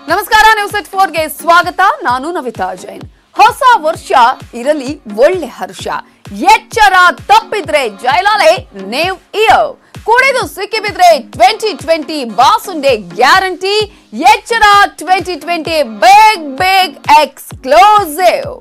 ನಮಸ್ಕಾರ ನ್ಯೂಸ್ ಎಟ್ ಫೋರ್ಗೆ ಸ್ವಾಗತ ನಾನು ನವಿತಾ ಜೈನ್ ಹೊಸ ವರ್ಷ ಇರಲಿ ಒಳ್ಳೆ ಹರ್ಷ ಎಚ್ಚರ ತಪ್ಪಿದ್ರೆ ಜೈಲಾಲೆ ನೇವ್ ಇಯರ್ ಕುಡಿದು ಸಿಕ್ಕಿಬಿದ್ರೆ ಟ್ವೆಂಟಿ ಟ್ವೆಂಟಿ ಬಾಸುಂಡೆ ಗ್ಯಾರಂಟಿ ಎಚ್ಚರ ಟ್ವೆಂಟಿ ಟ್ವೆಂಟಿ ಬೇಗ್ ಬೇಗ್ ಎಕ್ಸ್ಕ್ಲೂಸಿವ್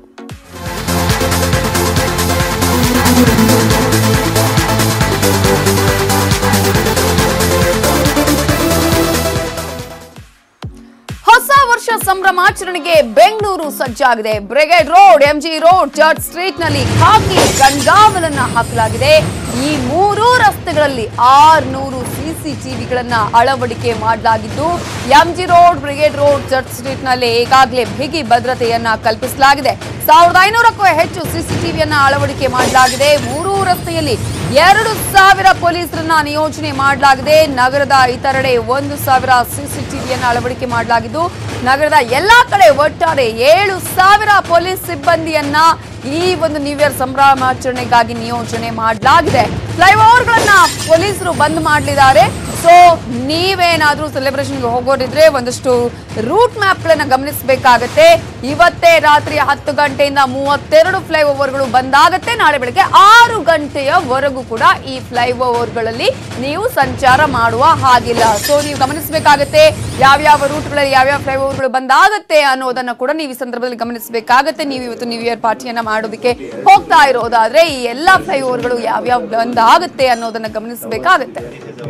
ಹೊಸ ವರ್ಷ ಸಂಭ್ರಮಾಚರಣೆಗೆ ಬೆಂಗಳೂರು ಸಜ್ಜಾಗಿದೆ Brigade Road MG Road Church Street ನಲ್ಲಿ ಖಾಕಿ ಕಣ್ಗಾವಲನ್ನ ಹಾಕಲಾಗಿದೆ ಈ ಮೂರೂ ರಸ್ತೆಗಳಲ್ಲಿ ಆರ್ನೂರು ಸಿಸಿಟಿವಿಗಳನ್ನ ಅಳವಡಿಕೆ ಮಾಡಲಾಗಿದ್ದು MG Road Brigade Road Church Street ನಲ್ಲಿ ಈಗಾಗಲೇ ಬಿಗಿ ಭದ್ರತೆಯನ್ನ ಕಲ್ಪಿಸಲಾಗಿದೆ ಸಾವಿರದ ಐನೂರಕ್ಕೂ ಹೆಚ್ಚು ಸಿಸಿಟಿವಿಯನ್ನ ಅಳವಡಿಕೆ ಮಾಡಲಾಗಿದೆ ಮೂರೂ ರಸ್ತೆಯಲ್ಲಿ ಎರಡು ಸಾವಿರ ಪೊಲೀಸರನ್ನ ನಿಯೋಜನೆ ಮಾಡಲಾಗಿದೆ ನಗರದ ಇತರೆಡೆ ಒಂದು ಸಾವಿರ ಸಿಸಿಟಿವಿಯನ್ನ ಅಳವಡಿಕೆ ಮಾಡಲಾಗಿದ್ದು ನಗರದ ಎಲ್ಲಾ ಕಡೆ ಒಟ್ಟಾರೆ ಏಳು ಸಾವಿರ ಪೊಲೀಸ್ ಸಿಬ್ಬಂದಿಯನ್ನ ಈ ಒಂದು ನ್ಯೂ ಇಯರ್ ಸಂಭ್ರಮಾಚರಣೆಗಾಗಿ ನಿಯೋಜನೆ ಮಾಡಲಾಗಿದೆ ಫ್ಲೈಓವರ್ಗಳನ್ನ ಪೊಲೀಸರು ಬಂದ್ ಮಾಡಲಿದ್ದಾರೆ ಸೊ ನೀವೇನಾದ್ರೂ ಸೆಲೆಬ್ರೇಷನ್ಗೆ ಹೋಗೋರಿದ್ರೆ ಒಂದಷ್ಟು ರೂಟ್ ಮ್ಯಾಪ್ಗಳನ್ನ ಗಮನಿಸಬೇಕಾಗತ್ತೆ ಇವತ್ತೇ ರಾತ್ರಿ ಹತ್ತು ಗಂಟೆಯಿಂದ ಮೂವತ್ತೆರಡು ಫ್ಲೈಓವರ್ಗಳು ಬಂದಾಗತ್ತೆ ನಾಳೆ ಬೆಳಗ್ಗೆ ಆರು ಗಂಟೆಯವರೆಗೂ ಕೂಡ ಈ ಫ್ಲೈಓವರ್ಗಳಲ್ಲಿ ನೀವು ಸಂಚಾರ ಮಾಡುವ ಹಾಗಿಲ್ಲ ಸೊ ನೀವು ಗಮನಿಸಬೇಕಾಗತ್ತೆ ಯಾವ್ಯಾವ ರೂಟ್ಗಳಲ್ಲಿ ಯಾವ್ಯಾವ ಫ್ಲೈಓವರ್ಗಳು ಬಂದಾಗತ್ತೆ ಅನ್ನೋದನ್ನ ಕೂಡ ನೀವು ಈ ಸಂದರ್ಭದಲ್ಲಿ ಗಮನಿಸಬೇಕಾಗತ್ತೆ ನೀವು ಇವತ್ತು ನ್ಯೂ ಇಯರ್ ಪಾರ್ಟಿಯನ್ನ ಮಾಡೋದಕ್ಕೆ ಹೋಗ್ತಾ ಇರೋದಾದ್ರೆ ಈ ಎಲ್ಲಾ ಫ್ಲೈಓವರ್ಗಳು ಯಾವ್ಯಾವ ಬಂದಾಗತ್ತೆ ಅನ್ನೋದನ್ನ ಗಮನಿಸಬೇಕಾಗತ್ತೆ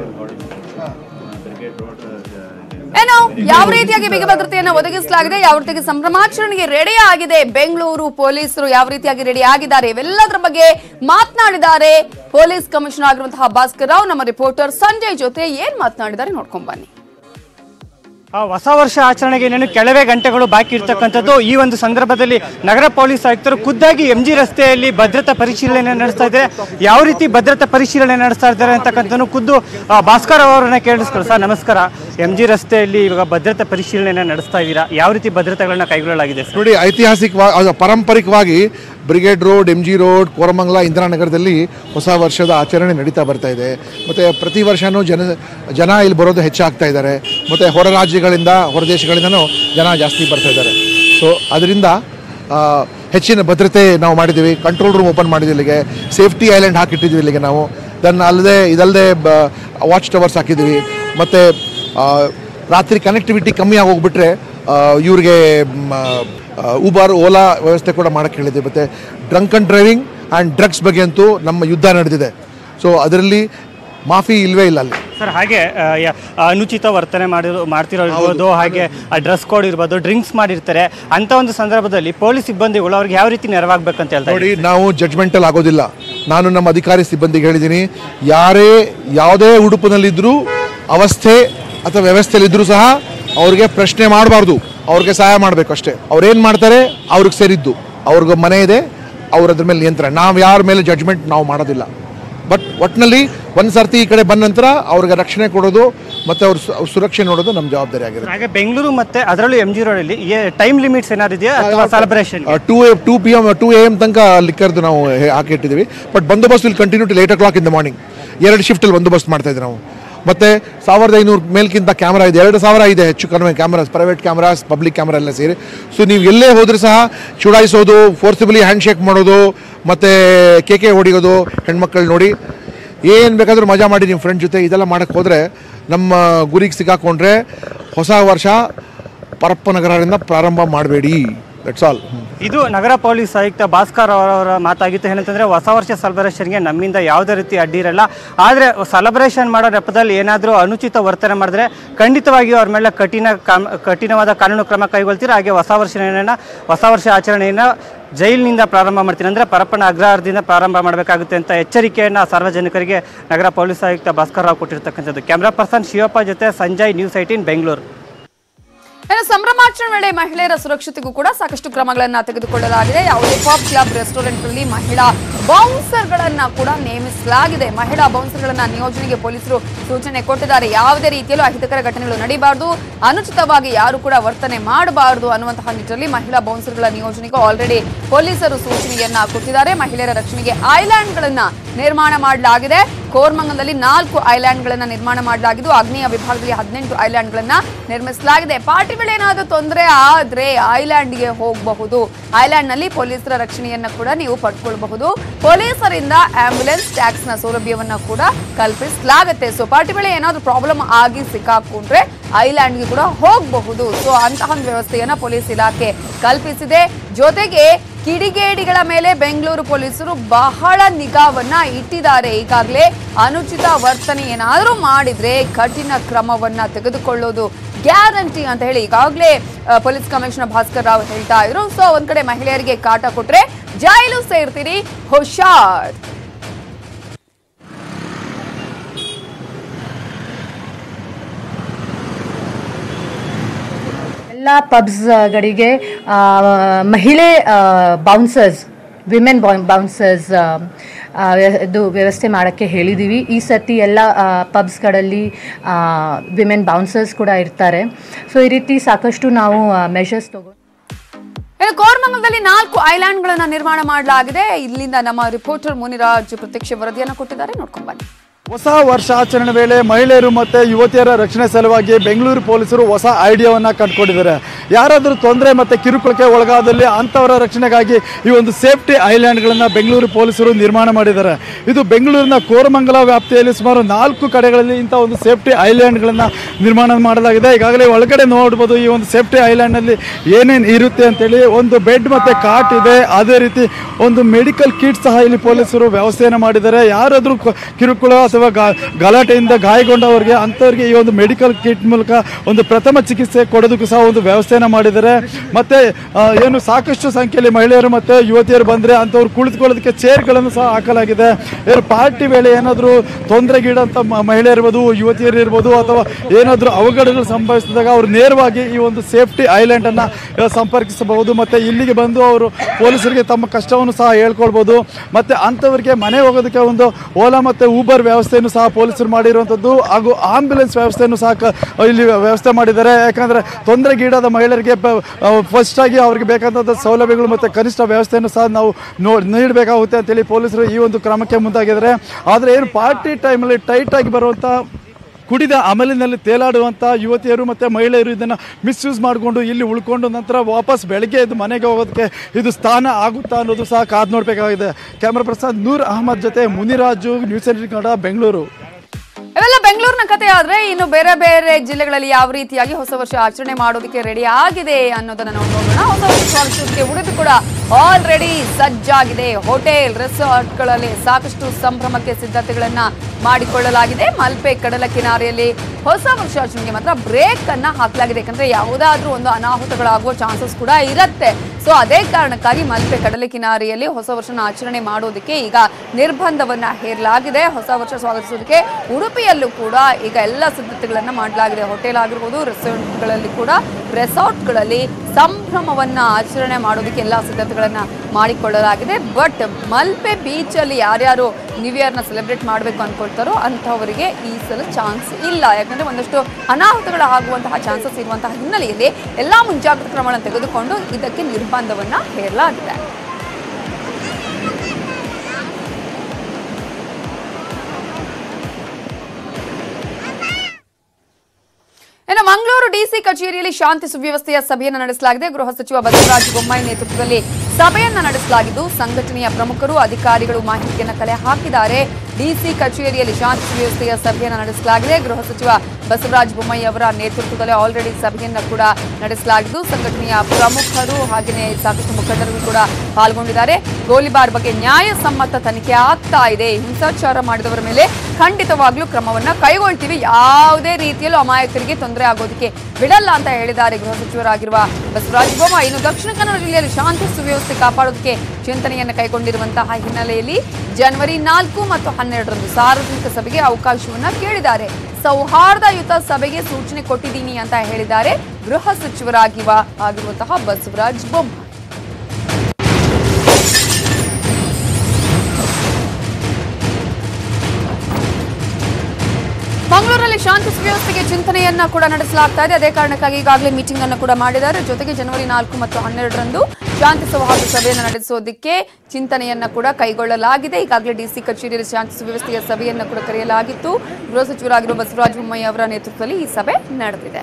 ಏನು ಯಾವ ರೀತಿಯಾಗಿ ಬಿಗಿ ಭದ್ರತೆಯನ್ನು ಒದಗಿಸಲಾಗಿದೆ ಯಾವ ರೀತಿಯಾಗಿ ಸಂಭ್ರಮಾಚರಣೆಗೆ ರೆಡಿ ಆಗಿದೆ ಬೆಂಗಳೂರು ಪೊಲೀಸರು ಯಾವ ರೀತಿಯಾಗಿ ರೆಡಿ ಆಗಿದ್ದಾರೆ ಇವೆಲ್ಲದರ ಬಗ್ಗೆ ಮಾತನಾಡಿದ್ದಾರೆ ಪೊಲೀಸ್ ಕಮಿಷನರ್ ಆಗಿರುವಂತಹ ಭಾಸ್ಕರ್ ರಾವ್ ನಮ್ಮ ರಿಪೋರ್ಟರ್ ಸಂಜಯ್ ಜೊತೆ ಏನ್ ಮಾತನಾಡಿದ್ದಾರೆ ನೋಡ್ಕೊಂಡ್ ಬನ್ನಿ ಆ ಹೊಸ ವರ್ಷ ಆಚರಣೆಗೆ ಇನ್ನೇನು ಕೆಲವೇ ಗಂಟೆಗಳು ಬಾಕಿ ಇರ್ತಕ್ಕಂಥದ್ದು ಈ ಒಂದು ಸಂದರ್ಭದಲ್ಲಿ ನಗರ ಪೊಲೀಸ್ ಆಯುಕ್ತರು ಖುದ್ದಾಗಿ ಎಂ ಜಿ ರಸ್ತೆಯಲ್ಲಿ ಭದ್ರತಾ ಪರಿಶೀಲನೆ ನಡೆಸ್ತಾ ಇದ್ದಾರೆ ಯಾವ ರೀತಿ ಭದ್ರತಾ ಪರಿಶೀಲನೆ ನಡೆಸ್ತಾ ಇದ್ದಾರೆ ಅಂತಕ್ಕಂಥದ್ದು ಖುದ್ದು ಆ, ಭಾಸ್ಕರ್ ಅವರನ್ನ ಕೇಳಿಸ್ಕೊಳ್ಳಿ ಸರ್ ನಮಸ್ಕಾರ ಎಂ ಜಿ ರಸ್ತೆಯಲ್ಲಿ ಇವಾಗ ಭದ್ರತಾ ಪರಿಶೀಲನೆ ನಡೆಸ್ತಾ ಇದ್ದೀರಾ ಯಾವ ರೀತಿ ಭದ್ರತೆಗಳನ್ನ ಕೈಗೊಳ್ಳಲಾಗಿದೆ ಸರ್ ನೋಡಿ ಐತಿಹಾಸಿಕವಾಗಿ ಅದು ಪಾರಂಪರಿಕವಾಗಿ Brigade Road M G Road Koramangala ಇಂದಿರಾನಗರದಲ್ಲಿ ಹೊಸ ವರ್ಷದ ಆಚರಣೆ ನಡೀತಾ ಬರ್ತಾ ಇದೆ ಮತ್ತು ಪ್ರತಿ ವರ್ಷವೂ ಜನ ಜನ ಇಲ್ಲಿ ಬರೋದು ಹೆಚ್ಚಾಗ್ತಾ ಇದ್ದಾರೆ ಮತ್ತು ಹೊರ ರಾಜ್ಯಗಳಿಂದ ಹೊರ ದೇಶಗಳಿಂದನೂ ಜನ ಜಾಸ್ತಿ ಬರ್ತಾ ಇದ್ದಾರೆ ಸೊ ಅದರಿಂದ ಆ, ಹೆಚ್ಚಿನ ಭದ್ರತೆ ನಾವು ಮಾಡಿದ್ದೀವಿ ಕಂಟ್ರೋಲ್ ರೂಮ್ ಓಪನ್ ಮಾಡಿದ್ದೀವಿ ಇಲ್ಲಿಗೆ ಸೇಫ್ಟಿ ಐಲ್ಯಾಂಡ್ ಹಾಕಿಟ್ಟಿದ್ದೀವಿ ಇಲ್ಲಿಗೆ ನಾವು ದನ್ ಅಲ್ಲದೆ ಇದಲ್ಲದೆ ವಾಚ್ ಟವರ್ಸ್ ಹಾಕಿದ್ದೀವಿ ಮತ್ತು ರಾತ್ರಿ ಕನೆಕ್ಟಿವಿಟಿ ಕಮ್ಮಿ ಆಗೋಗ್ಬಿಟ್ರೆ ಇವ್ರಿಗೆ ಊಬರ್ ಓಲಾ ವ್ಯವಸ್ಥೆ ಕೂಡ ಮಾಡೋಕ್ಕೆ ಹೇಳಿದೆ ಮತ್ತು drunk and driving and drugs ಬಗ್ಗೆ ಅಂತೂ ನಮ್ಮ ಯುದ್ಧ ನಡೆದಿದೆ ಸೊ ಅದರಲ್ಲಿ ಮಾಫಿ ಇಲ್ವೇ ಇಲ್ಲ ಅಲ್ಲಿ ಸರ್ ಹಾಗೆ ಆ, ಯ- ಅನುಚಿತ ವರ್ತನೆ ಮಾಡಿರೋ ಮಾಡ್ತಿರೋ ಇರ್ಬೋದು ಹಾಗೆ ಡ್ರೆಸ್ ಕೋಡ್ ಇರ್ಬೋದು ಡ್ರಿಂಕ್ಸ್ ಮಾಡಿರ್ತಾರೆ ಅಂತ ಒಂದು ಸಂದರ್ಭದಲ್ಲಿ ಪೊಲೀಸ್ ಸಿಬ್ಬಂದಿಗಳು ಅವ್ರಿಗೆ ಯಾವ ರೀತಿ ನೆರವಾಗಬೇಕಂತ ಹೇಳ್ತಾ ನೋಡಿ ನಾವು ಜಡ್ಜ್ಮೆಂಟಲ್ ಆಗೋದಿಲ್ಲ ನಾನು ನಮ್ಮ ಅಧಿಕಾರಿ ಸಿಬ್ಬಂದಿಗೆ ಹೇಳಿದ್ದೀನಿ ಯಾರೇ ಯಾವುದೇ ಉಡುಪಿನಲ್ಲಿದ್ದರೂ ಅವಸ್ಥೆ ಅಥವಾ ವ್ಯವಸ್ಥೆಯಲ್ಲಿದ್ದರೂ ಸಹ ಅವ್ರಿಗೆ ಪ್ರಶ್ನೆ ಮಾಡಬಾರ್ದು ಅವ್ರಿಗೆ ಸಹಾಯ ಮಾಡಬೇಕು ಅಷ್ಟೇ ಅವ್ರೇನು ಮಾಡ್ತಾರೆ ಅವ್ರಿಗೆ ಸೇರಿದ್ದು ಅವ್ರಿಗೆ ಮನೆ ಇದೆ ಅವ್ರ ಅದ್ರ ಮೇಲೆ ನಿಯಂತ್ರಣ ನಾವು ಯಾರ ಮೇಲೆ ಜಡ್ಜ್ಮೆಂಟ್ ನಾವು ಮಾಡೋದಿಲ್ಲ ಬಟ್ ಒಟ್ಟಿನಲ್ಲಿ ಒಂದು ಸರ್ತಿ ಈ ಕಡೆ ಬಂದ ನಂತರ ಅವ್ರಿಗೆ ರಕ್ಷಣೆ ಕೊಡೋದು ಮತ್ತು ಅವ್ರ ಸು- ಅವ್ರ ಸುರಕ್ಷೆ ನೋಡೋದು ನಮ್ಮ ಜವಾಬ್ದಾರಿ ಆಗಿರುತ್ತೆ ಹಾಗೆ ಬೆಂಗಳೂರು ಮತ್ತೆ ಅದರಲ್ಲೂ ಎಂ ಜಿ ರೋಡಲ್ಲಿ ಟೈಮ್ ಲಿಮಿಟ್ಸ್ ಏನಾದ್ರು ಇದೆಯಾ ಅಥವಾ celebration two A two P M to A M ತನಕ ಲಿಕ್ಕರ್ದು ನಾವು ಹೇ- ಹಾಕಿಟ್ಟಿದ್ದೀವಿ ಬಟ್ ಬಂದೋಬಸ್ತ್ will continue till eight o'clock in the morning ಎರಡು ಶಿಫ್ಟಲ್ಲಿ ಬಂದೋಬಸ್ತ್ ಮಾಡ್ತಾ ಇದ್ದೀವಿ ನಾವು ಮತ್ತು ಸಾವಿರದ ಐನೂರು ಮೇಲ್ಕಿಂತ ಕ್ಯಾಮ್ರಾ ಇದೆ ಎರಡು ಸಾವಿರ ಇದೆ ಹೆಚ್ಚು ಕಡಿಮೆ cameras private cameras public camera ಎಲ್ಲ ಸೇರಿ ಸೊ ನೀವು ಎಲ್ಲೇ ಹೋದರೂ ಸಹ ಚುಡಾಯಿಸೋದು ಫೋರ್ಸಿಬಲಿ ಹ್ಯಾಂಡ್ ಶೇಕ್ ಮಾಡೋದು ಮತ್ತು ಕೇಕೆ ಹೊಡಿಯೋದು ಹೆಣ್ಮಕ್ಳು ನೋಡಿ ಏನು ಬೇಕಾದರೂ ಮಜಾ ಮಾಡಿ ನಿಮ್ಮ ಫ್ರೆಂಡ್ ಜೊತೆ ಇದೆಲ್ಲ ಮಾಡೋಕ್ಕೆ ಹೋದರೆ ನಮ್ಮ ಗುರಿಗೆ ಸಿಕ್ಕಾಕೊಂಡ್ರೆ ಹೊಸ ವರ್ಷ ಪರಪ್ಪನಗರದಿಂದ ಪ್ರಾರಂಭ ಮಾಡಬೇಡಿ ದಟ್ಸ್ ಆಲ್ ಇದು ನಗರ ಪೊಲೀಸ್ ಆಯುಕ್ತ ಭಾಸ್ಕರ್ ಅವರ ಮಾತಾಗಿತ್ತು ಏನಂತಂದ್ರೆ ಹೊಸ ವರ್ಷ ಸೆಲೆಬ್ರೇಷನ್ಗೆ ನಮ್ಮಿಂದ ಯಾವುದೇ ರೀತಿ ಅಡ್ಡಿ ಇರಲ್ಲ ಆದರೆ ಸೆಲೆಬ್ರೇಷನ್ ಮಾಡೋ ನೆಪದಲ್ಲಿ ಏನಾದರೂ ಅನುಚಿತ ವರ್ತನೆ ಮಾಡಿದ್ರೆ ಖಂಡಿತವಾಗಿಯೂ ಅವ್ರ ಮೇಲೆ ಕಠಿಣ ಕಾಮ್ ಕಠಿಣವಾದ ಕಾನೂನು ಕ್ರಮ ಕೈಗೊಳ್ತೀರಾ ಹಾಗೆ ಹೊಸ ವರ್ಷನ ಹೊಸ ವರ್ಷ ಆಚರಣೆಯನ್ನು ಜೈಲಿನಿಂದ ಪ್ರಾರಂಭ ಮಾಡ್ತೀನಿ ಅಂದರೆ ಪರಪ್ಪನ ಅಗ್ರಹಾರದಿಂದ ಪ್ರಾರಂಭ ಮಾಡಬೇಕಾಗುತ್ತೆ ಅಂತ ಎಚ್ಚರಿಕೆಯನ್ನು ಸಾರ್ವಜನಿಕರಿಗೆ ನಗರ ಪೊಲೀಸ್ ಆಯುಕ್ತ ಭಾಸ್ಕರ್ ರಾವ್ ಕೊಟ್ಟಿರ್ತಕ್ಕಂಥದ್ದು ಕ್ಯಾಮ್ರಾ ಪರ್ಸನ್ ಶಿವಪ್ಪ ಜೊತೆ ಸಂಜಯ್ ನ್ಯೂಸ್ ಐಟೀನ್ ಬೆಂಗಳೂರು ಇನ್ನು ಸಂಭ್ರಮಾಚರಣೆ ವೇಳೆ ಮಹಿಳೆಯರ ಸುರಕ್ಷತೆಗೂ ಕೂಡ ಸಾಕಷ್ಟು ಕ್ರಮಗಳನ್ನ ತೆಗೆದುಕೊಳ್ಳಲಾಗಿದೆ ಯಾವುದೇ ಪಾಪ್ ಕ್ಲಬ್ ರೆಸ್ಟೋರೆಂಟ್ಗಳಲ್ಲಿ ಮಹಿಳಾ ಬೌನ್ಸರ್ಗಳನ್ನ ಕೂಡ ನೇಮಿಸಲಾಗಿದೆ ಮಹಿಳಾ ಬೌನ್ಸರ್ಗಳನ್ನ ನಿಯೋಜನೆಗೆ ಪೊಲೀಸರು ಸೂಚನೆ ಕೊಟ್ಟಿದ್ದಾರೆ ಯಾವುದೇ ರೀತಿಯಲ್ಲೂ ಅಹಿತಕರ ಘಟನೆಗಳು ನಡೀಬಾರದು ಅನುಚಿತವಾಗಿ ಯಾರು ಕೂಡ ವರ್ತನೆ ಮಾಡಬಾರದು ಅನ್ನುವಂತಹ ನಿಟ್ಟಿನಲ್ಲಿ ಮಹಿಳಾ ಬೌನ್ಸರ್ಗಳ ನಿಯೋಜನೆಗೆ ಆಲ್ರೆಡಿ ಪೊಲೀಸರು ಸೂಚನೆಯನ್ನ ಕೊಟ್ಟಿದ್ದಾರೆ ಮಹಿಳೆಯರ ರಕ್ಷಣೆಗೆ ಐಲ್ಯಾಂಡ್ಗಳನ್ನ ನಿರ್ಮಾಣ ಮಾಡಲಾಗಿದೆ ಕೋರ್ಮಂಗಲದಲ್ಲಿ ನಾಲ್ಕು ಐಲ್ಯಾಂಡ್ಗಳನ್ನ ನಿರ್ಮಾಣ ಮಾಡಲಾಗಿದ್ದು ಆಗ್ನೇಯ ವಿಭಾಗದಲ್ಲಿ ಹದಿನೆಂಟು ಐಲ್ಯಾಂಡ್ಗಳನ್ನ ನಿರ್ಮಿಸಲಾಗಿದೆ ಪಾರ್ಟಿ ವೇಳೆ ಏನಾದರೂ ತೊಂದರೆ ಆದ್ರೆ ಐಲ್ಯಾಂಡ್ಗೆ ಹೋಗಬಹುದು ಐಲ್ಯಾಂಡ್ನಲ್ಲಿ ಪೊಲೀಸರ ರಕ್ಷಣೆಯನ್ನ ಕೂಡ ನೀವು ಪಡ್ಕೊಳ್ಬಹುದು ಪೊಲೀಸರಿಂದ ಆಂಬ್ಯುಲೆನ್ಸ್ ಟ್ಯಾಕ್ಸ್ ನ ಸೌಲಭ್ಯವನ್ನ ಕೂಡ ಕಲ್ಪಿಸಲಾಗುತ್ತೆ ಸೊ ಪಾರ್ಟಿ ವೇಳೆ ಏನಾದರೂ ಪ್ರಾಬ್ಲಮ್ ಆಗಿ ಸಿಕ್ಕಾಕೊಂಡ್ರೆ ಐಲ್ಯಾಂಡ್ಗೆ ಕೂಡ ಹೋಗಬಹುದು ಸೊ ಅಂತಹ ಒಂದು ವ್ಯವಸ್ಥೆಯನ್ನ ಪೊಲೀಸ್ ಇಲಾಖೆ ಕಲ್ಪಿಸಿದೆ ಜೊತೆಗೆ ಕಿಡಿಗೇಡಿಗಳ ಮೇಲೆ ಬೆಂಗಳೂರು ಪೊಲೀಸರು ಬಹಳ ನಿಗಾವನ್ನ ಇಟ್ಟಿದ್ದಾರೆ ಈಗಾಗಲೇ ಅನುಚಿತ ವರ್ತನೆ ಏನಾದರೂ ಮಾಡಿದ್ರೆ ಕಠಿಣ ಕ್ರಮವನ್ನ ತೆಗೆದುಕೊಳ್ಳೋದು ಗ್ಯಾರಂಟಿ ಅಂತ ಹೇಳಿ ಈಗಾಗಲೇ ಆ, ಪೊಲೀಸ್ ಕಮಿಷನರ್ ಭಾಸ್ಕರ್ ರಾವ್ ಹೇಳ್ತಾ ಇದ್ರು ಸೊ ಒಂದ್ ಕಡೆ ಮಹಿಳೆಯರಿಗೆ ಕಾಟ ಕೊಟ್ರೆ ಜೈಲು ಸೇರ್ತೀರಿ ಹುಷಾರ್ ಎಲ್ಲ ಪಬ್ಸ್ಗಳಿಗೆ ಮಹಿಳೆ ಬೌನ್ಸರ್ಸ್ ವಿಮೆನ್ ಬೌನ್ಸರ್ಸ್ ಇದು ವ್ಯವಸ್ಥೆ ಮಾಡೋಕ್ಕೆ ಹೇಳಿದ್ದೀವಿ ಈ ಸತಿ ಎಲ್ಲ ಪಬ್ಸ್ಗಳಲ್ಲಿ ವಿಮೆನ್ ಬೌನ್ಸರ್ಸ್ ಕೂಡ ಇರ್ತಾರೆ ಸೊ ಈ ರೀತಿ ಸಾಕಷ್ಟು ನಾವು ಮೆಷರ್ಸ್ ತಗೊಂಡು ಇನ್ನು ಕೋರಮಂಗಲದಲ್ಲಿ ನಾಲ್ಕು ಐಲ್ಯಾಂಡ್ಗಳನ್ನ ನಿರ್ಮಾಣ ಮಾಡಲಾಗಿದೆ ಇಲ್ಲಿಂದ ನಮ್ಮ ರಿಪೋರ್ಟರ್ ಮುನಿರಾಜ್ ಪ್ರತ್ಯಕ್ಷ ವರದಿಯನ್ನು ಕೊಟ್ಟಿದ್ದಾರೆ ನೋಡ್ಕೊಂಡ್ ಬನ್ನಿ ಹೊಸ ವರ್ಷಾಚರಣೆ ವೇಳೆ ಮಹಿಳೆಯರು ಮತ್ತು ಯುವತಿಯರ ರಕ್ಷಣೆ ಸಲುವಾಗಿ ಬೆಂಗಳೂರು ಪೊಲೀಸರು ಹೊಸ ಐಡಿಯಾವನ್ನು ಕಂಡುಕೊಂಡಿದ್ದಾರೆ ಯಾರಾದರೂ ತೊಂದರೆ ಮತ್ತು ಕಿರುಕುಳಕ್ಕೆ ಒಳಗಾದಲ್ಲಿ ಅಂಥವರ ರಕ್ಷಣೆಗಾಗಿ ಈ ಒಂದು ಸೇಫ್ಟಿ ಐಲ್ಯಾಂಡ್ಗಳನ್ನು ಬೆಂಗಳೂರು ಪೊಲೀಸರು ನಿರ್ಮಾಣ ಮಾಡಿದ್ದಾರೆ ಇದು ಬೆಂಗಳೂರಿನ ಕೋರಮಂಗಲ ವ್ಯಾಪ್ತಿಯಲ್ಲಿ ಸುಮಾರು ನಾಲ್ಕು ಕಡೆಗಳಲ್ಲಿ ಇಂಥ ಒಂದು ಸೇಫ್ಟಿ ಐಲ್ಯಾಂಡ್ಗಳನ್ನು ನಿರ್ಮಾಣ ಮಾಡಲಾಗಿದೆ ಈಗಾಗಲೇ ಒಳಗಡೆ ನೋಡ್ಬೋದು ಈ ಒಂದು ಸೇಫ್ಟಿ ಐಲ್ಯಾಂಡ್ನಲ್ಲಿ ಏನೇನು ಇರುತ್ತೆ ಅಂತೇಳಿ ಒಂದು ಬೆಡ್ ಮತ್ತು ಕಾಟ್ ಇದೆ ಅದೇ ರೀತಿ ಒಂದು ಮೆಡಿಕಲ್ ಕಿಟ್ ಸಹ ಇಲ್ಲಿ ಪೊಲೀಸರು ವ್ಯವಸ್ಥೆಯನ್ನು ಮಾಡಿದ್ದಾರೆ ಯಾರಾದರೂ ಕ- ಕಿರುಕುಳ ಅಥವಾ ಗಾ- ಗಲಾಟೆಯಿಂದ ಗಾಯಗೊಂಡವರಿಗೆ ಅಂಥವ್ರಿಗೆ ಈ ಒಂದು ಮೆಡಿಕಲ್ ಕಿಟ್ ಮೂಲಕ ಒಂದು ಪ್ರಥಮ ಚಿಕಿತ್ಸೆ ಕೊಡೋದಕ್ಕೂ ಸಹ ಒಂದು ವ್ಯವಸ್ಥೆಯನ್ನು ಮಾಡಿದ್ದಾರೆ ಮತ್ತೆ ಆ, ಏನು ಸಾಕಷ್ಟು ಸಂಖ್ಯೆಯಲ್ಲಿ ಮಹಿಳೆಯರು ಮತ್ತು ಯುವತಿಯರು ಬಂದರೆ ಅಂಥವ್ರು ಕುಳಿತುಕೊಳ್ಳೋದಕ್ಕೆ ಚೇರ್ಗಳನ್ನು ಸಹ ಹಾಕಲಾಗಿದೆ ಏನು ಪಾರ್ಟಿ ವೇಳೆ ಏನಾದರೂ ತೊಂದರೆಗೀಡಂಥ ಮ- ಮಹಿಳೆಯರು ಇರ್ಬೋದು ಯುವತಿಯರು ಇರ್ಬೋದು ಅಥವಾ ಏನಾದರೂ ಅವಘಡಗಳು ಸಂಭವಿಸಿದಾಗ ಅವರು ನೇರವಾಗಿ ಈ ಒಂದು ಸೇಫ್ಟಿ ಐಲ್ಯಾಂಡನ್ನು ಸಂಪರ್ಕಿಸಬಹುದು ಮತ್ತು ಇಲ್ಲಿಗೆ ಬಂದು ಅವರು ಪೊಲೀಸರಿಗೆ ತಮ್ಮ ಕಷ್ಟವನ್ನು ಸಹ ಹೇಳ್ಕೊಳ್ಬೋದು ಮತ್ತು ಅಂಥವರಿಗೆ ಮನೆ ಹೋಗೋದಕ್ಕೆ ಒಂದು ಓಲಾ ಮತ್ತು ಊಬರ್ ವ್ಯವಸ್ಥೆಯನ್ನು ಸಹ ಪೊಲೀಸರು ಮಾಡಿರುವಂಥದ್ದು ಹಾಗೂ ಆಂಬ್ಯುಲೆನ್ಸ್ ವ್ಯವಸ್ಥೆಯನ್ನು ಸಹ ಕ- ಇಲ್ಲಿ ವ್ಯವಸ್ಥೆ ಮಾಡಿದ್ದಾರೆ ಯಾಕಂದರೆ ತೊಂದರೆಗೀಡಾದ ಮಹಿಳೆಯರಿಗೆ ಫಸ್ಟ್ ಆಗಿ ಅವರಿಗೆ ಬೇಕಾದಂಥ ಸೌಲಭ್ಯಗಳು ಮತ್ತು ಕನಿಷ್ಠ ವ್ಯವಸ್ಥೆಯನ್ನು ಸಹ ನಾವು ನೋ ನೀಡಬೇಕಾಗುತ್ತೆ ಅಂತೇಳಿ ಪೊಲೀಸರು ಈ ಒಂದು ಕ್ರಮಕ್ಕೆ ಮುಂದಾಗಿದ್ದಾರೆ ಆದರೆ ಏನು ಪಾರ್ಟಿ ಟೈಮಲ್ಲಿ ಟೈಟ್ ಆಗಿ ಬರುವಂಥ ಕುಡಿದ ಅಮಲಿನಲ್ಲಿ ತೇಲಾಡುವಂಥ ಯುವತಿಯರು ಮತ್ತು ಮಹಿಳೆಯರು ಇದನ್ನು ಮಿಸ್ಯೂಸ್ ಮಾಡಿಕೊಂಡು ಇಲ್ಲಿ ಉಳ್ಕೊಂಡು ನಂತರ ವಾಪಸ್ ಬೆಳಗ್ಗೆ ಎದ್ದು ಮನೆಗೆ ಹೋಗೋದಕ್ಕೆ ಇದು ಸ್ಥಾನ ಆಗುತ್ತಾ ಅನ್ನೋದು ಸಹ ಕಾದು ನೋಡಬೇಕಾಗಿದೆ ಕ್ಯಾಮ್ರಾ ಪರ್ಸನ್ ನೂರ್ ಅಹಮದ್ ಜೊತೆ ಮುನಿರಾಜು ನ್ಯೂಸ್ ಏಟೀನ್ ಕನ್ನಡ ಬೆಂಗಳೂರು ಇವೆಲ್ಲ ಬೆಂಗಳೂರಿನ ಕಥೆ ಆದ್ರೆ ಇನ್ನು ಬೇರೆ ಬೇರೆ ಜಿಲ್ಲೆಗಳಲ್ಲಿ ಯಾವ ರೀತಿಯಾಗಿ ಹೊಸ ವರ್ಷ ಆಚರಣೆ ಮಾಡೋದಕ್ಕೆ ರೆಡಿ ಆಗಿದೆ ಅನ್ನೋದನ್ನ ನಾವು ನೋಡೋಣ ಹೊಸ ವರ್ಷ ಸ್ವಾಗತಿಸೋದಕ್ಕೆ ಉಡುಪಿ ಕೂಡ ಆಲ್ರೆಡಿ ಸಜ್ಜಾಗಿದೆ ಹೋಟೆಲ್ ರೆಸಾರ್ಟ್ಗಳಲ್ಲಿ ಸಾಕಷ್ಟು ಸಂಭ್ರಮಕ್ಕೆ ಸಿದ್ಧತೆಗಳನ್ನ ಮಾಡಿಕೊಳ್ಳಲಾಗಿದೆ ಮಲ್ಪೆ ಕಡಲ ಕಿನಾರೆಯಲ್ಲಿ ಹೊಸ ವರ್ಷಾಚರಣೆಗೆ ಮಾತ್ರ ಬ್ರೇಕ್ ಅನ್ನ ಹಾಕಲಾಗಿದೆ ಯಾಕಂದ್ರೆ ಯಾವುದಾದ್ರೂ ಒಂದು ಅನಾಹುತಗಳಾಗುವ ಚಾನ್ಸಸ್ ಕೂಡ ಇರುತ್ತೆ ಸೊ ಅದೇ ಕಾರಣಕ್ಕಾಗಿ ಮಲ್ಪೆ ಕಡಲ ಕಿನಾರೆಯಲ್ಲಿ ಹೊಸ ವರ್ಷನ ಆಚರಣೆ ಮಾಡೋದಕ್ಕೆ ಈಗ ನಿರ್ಬಂಧವನ್ನ ಹೇರಲಾಗಿದೆ ಹೊಸ ವರ್ಷ ಸ್ವಾಗತಿಸೋದಕ್ಕೆ ಉಡುಪಿಯಲ್ಲೂ ಕೂಡ ಈಗ ಎಲ್ಲ ಸಿದ್ಧತೆಗಳನ್ನ ಮಾಡಲಾಗಿದೆ ಹೋಟೆಲ್ ಆಗಿರ್ಬೋದು ರೆಸ್ಟೋರೆಂಟ್ಗಳಲ್ಲಿ ಕೂಡ ರೆಸಾರ್ಟ್ಗಳಲ್ಲಿ ಸಂಭ್ರಮವನ್ನ ಆಚರಣೆ ಮಾಡೋದಕ್ಕೆ ಎಲ್ಲ ಸಿದ್ಧತೆಗಳನ್ನ ಮಾಡಿಕೊಳ್ಳಲಾಗಿದೆ ಬಟ್ ಮಲ್ಪೆ ಬೀಚಲ್ಲಿ ಯಾರ್ಯಾರು ನ್ಯೂ ಇಯರ್ನ ಸೆಲೆಬ್ರೇಟ್ ಮಾಡಬೇಕು ಅನ್ಕೊಳ್ತಾರೋ ಅಂಥವರಿಗೆ ಈ ಸಲ ಚಾನ್ಸ್ ಇಲ್ಲ ಯಾಕಂದ್ರೆ ಒಂದಷ್ಟು ಅನಾಹುತಗಳು ಆಗುವಂತಹ ಚಾನ್ಸಸ್ ಇರುವಂತಹ ಹಿನ್ನೆಲೆಯಲ್ಲಿ ಎಲ್ಲ ಮುಂಜಾಗ್ರತಾ ಕ್ರಮಗಳನ್ನು ತೆಗೆದುಕೊಂಡು ಇದಕ್ಕೆ ನಿರ್ಬಂಧವನ್ನ ಹೇರಲಾಗಿದೆ ಇನ್ನು ಮಂಗಳೂರು ಡಿಸಿ ಕಚೇರಿಯಲ್ಲಿ ಶಾಂತಿ ಸುವ್ಯವಸ್ಥೆಯ ಸಭೆಯನ್ನು ನಡೆಸಲಾಗಿದೆ ಗೃಹ ಸಚಿವ ಬಸವರಾಜ ಬೊಮ್ಮಾಯಿ ನೇತೃತ್ವದಲ್ಲಿ ಸಭೆಯನ್ನ ನಡೆಸಲಾಗಿದ್ದು ಸಂಘಟನೆಯ ಪ್ರಮುಖರು ಅಧಿಕಾರಿಗಳು ಮಾಹಿತಿಯನ್ನು ಕಲೆ ಹಾಕಿದ್ದಾರೆ ಡಿಸಿ ಕಚೇರಿಯಲ್ಲಿ ಶಾಂತಿ ಸುವ್ಯವಸ್ಥೆಯ ಸಭೆಯನ್ನು ನಡೆಸಲಾಗಿದೆ ಗೃಹ ಸಚಿವ ಬಸವರಾಜ ಬೊಮ್ಮಾಯಿ ಅವರ ನೇತೃತ್ವದಲ್ಲಿ ಆಲ್ರೆಡಿ ಸಭೆಯನ್ನ ಕೂಡ ನಡೆಸಲಾಗಿದ್ದು ಸಂಘಟನೆಯ ಪ್ರಮುಖರು ಹಾಗೆಯೇ ಸಾಕಷ್ಟು ಮುಖಂಡರು ಕೂಡ ಪಾಲ್ಗೊಂಡಿದ್ದಾರೆ ಗೋಲಿಬಾರ್ ಬಗ್ಗೆ ನ್ಯಾಯಸಮ್ಮತ ತನಿಖೆ ಆಗ್ತಾ ಇದೆ ಹಿಂಸಾಚಾರ ಮಾಡಿದವರ ಮೇಲೆ ಖಂಡಿತವಾಗ್ಲೂ ಕ್ರಮವನ್ನ ಕೈಗೊಳ್ತೀವಿ ಯಾವುದೇ ರೀತಿಯಲ್ಲೂ ಅಮಾಯಕರಿಗೆ ತೊಂದರೆ ಆಗೋದಕ್ಕೆ ಬಿಡಲ್ಲ ಅಂತ ಹೇಳಿದ್ದಾರೆ ಗೃಹ ಸಚಿವರಾಗಿರುವ ಬಸವರಾಜ ಬೊಮ್ಮಾಯಿ ಇನ್ನು ದಕ್ಷಿಣ ಕನ್ನಡ ಜಿಲ್ಲೆಯಲ್ಲಿ ಶಾಂತಿ ಸುವ್ಯವಸ್ಥೆ ಕಾಪಾಡೋದಕ್ಕೆ ಚಿಂತನೆಯನ್ನು ಕೈಗೊಂಡಿರುವಂತಹ ಹಿನ್ನೆಲೆಯಲ್ಲಿ ಜನವರಿ ನಾಲ್ಕು ಮತ್ತು ಹನ್ನೆರಡರಂದು ಸಾರ್ವಜನಿಕ ಸಭೆಗೆ ಅವಕಾಶವನ್ನ ಕೇಳಿದ್ದಾರೆ ಸೌಹಾರ್ದಯುತ ಸಭೆಗೆ ಸೂಚನೆ ಕೊಟ್ಟಿದ್ದೀನಿ ಅಂತ ಹೇಳಿದ್ದಾರೆ ಗೃಹ ಸಚಿವರಾಗಿವ ಆಗಿರುವಂತಹ ಬಸವರಾಜ ಬೊಮ್ಮಾಯಿ ಮಂಗಳೂರಲ್ಲಿ ಬೆಂಗಳೂರಿನಲ್ಲಿ ಶಾಂತಿ ಸುವ್ಯವಸ್ಥೆಗೆ ಚಿಂತನೆಯನ್ನ ಕೂಡ ನಡೆಸಲಾಗ್ತಾ ಇದೆ ಅದೇ ಕಾರಣಕ್ಕಾಗಿ ಈಗಾಗಲೇ ಮೀಟಿಂಗ್ ಅನ್ನು ಕೂಡ ಮಾಡಿದ್ದಾರೆ ಜೊತೆಗೆ ಜನವರಿ ನಾಲ್ಕು ಮತ್ತು ಹನ್ನೆರಡರಂದು ಶಾಂತಿ ಸೌಹಾರ್ದ ಸಭೆಯನ್ನು ನಡೆಸೋದಕ್ಕೆ ಚಿಂತನೆಯನ್ನ ಕೂಡ ಕೈಗೊಳ್ಳಲಾಗಿದೆ ಈಗಾಗಲೇ ಡಿಸಿ ಕಚೇರಿಯಲ್ಲಿ ಶಾಂತಿ ಸುವ್ಯವಸ್ಥೆಯ ಸಭೆಯನ್ನು ಕೂಡ ಕರೆಯಲಾಗಿತ್ತು ಗೃಹ ಸಚಿವರಾಗಿರುವ ಬಸವರಾಜ ಬೊಮ್ಮಾಯಿ ಅವರ ನೇತೃತ್ವದಲ್ಲಿ ಈ ಸಭೆ ನಡೆದಿದೆ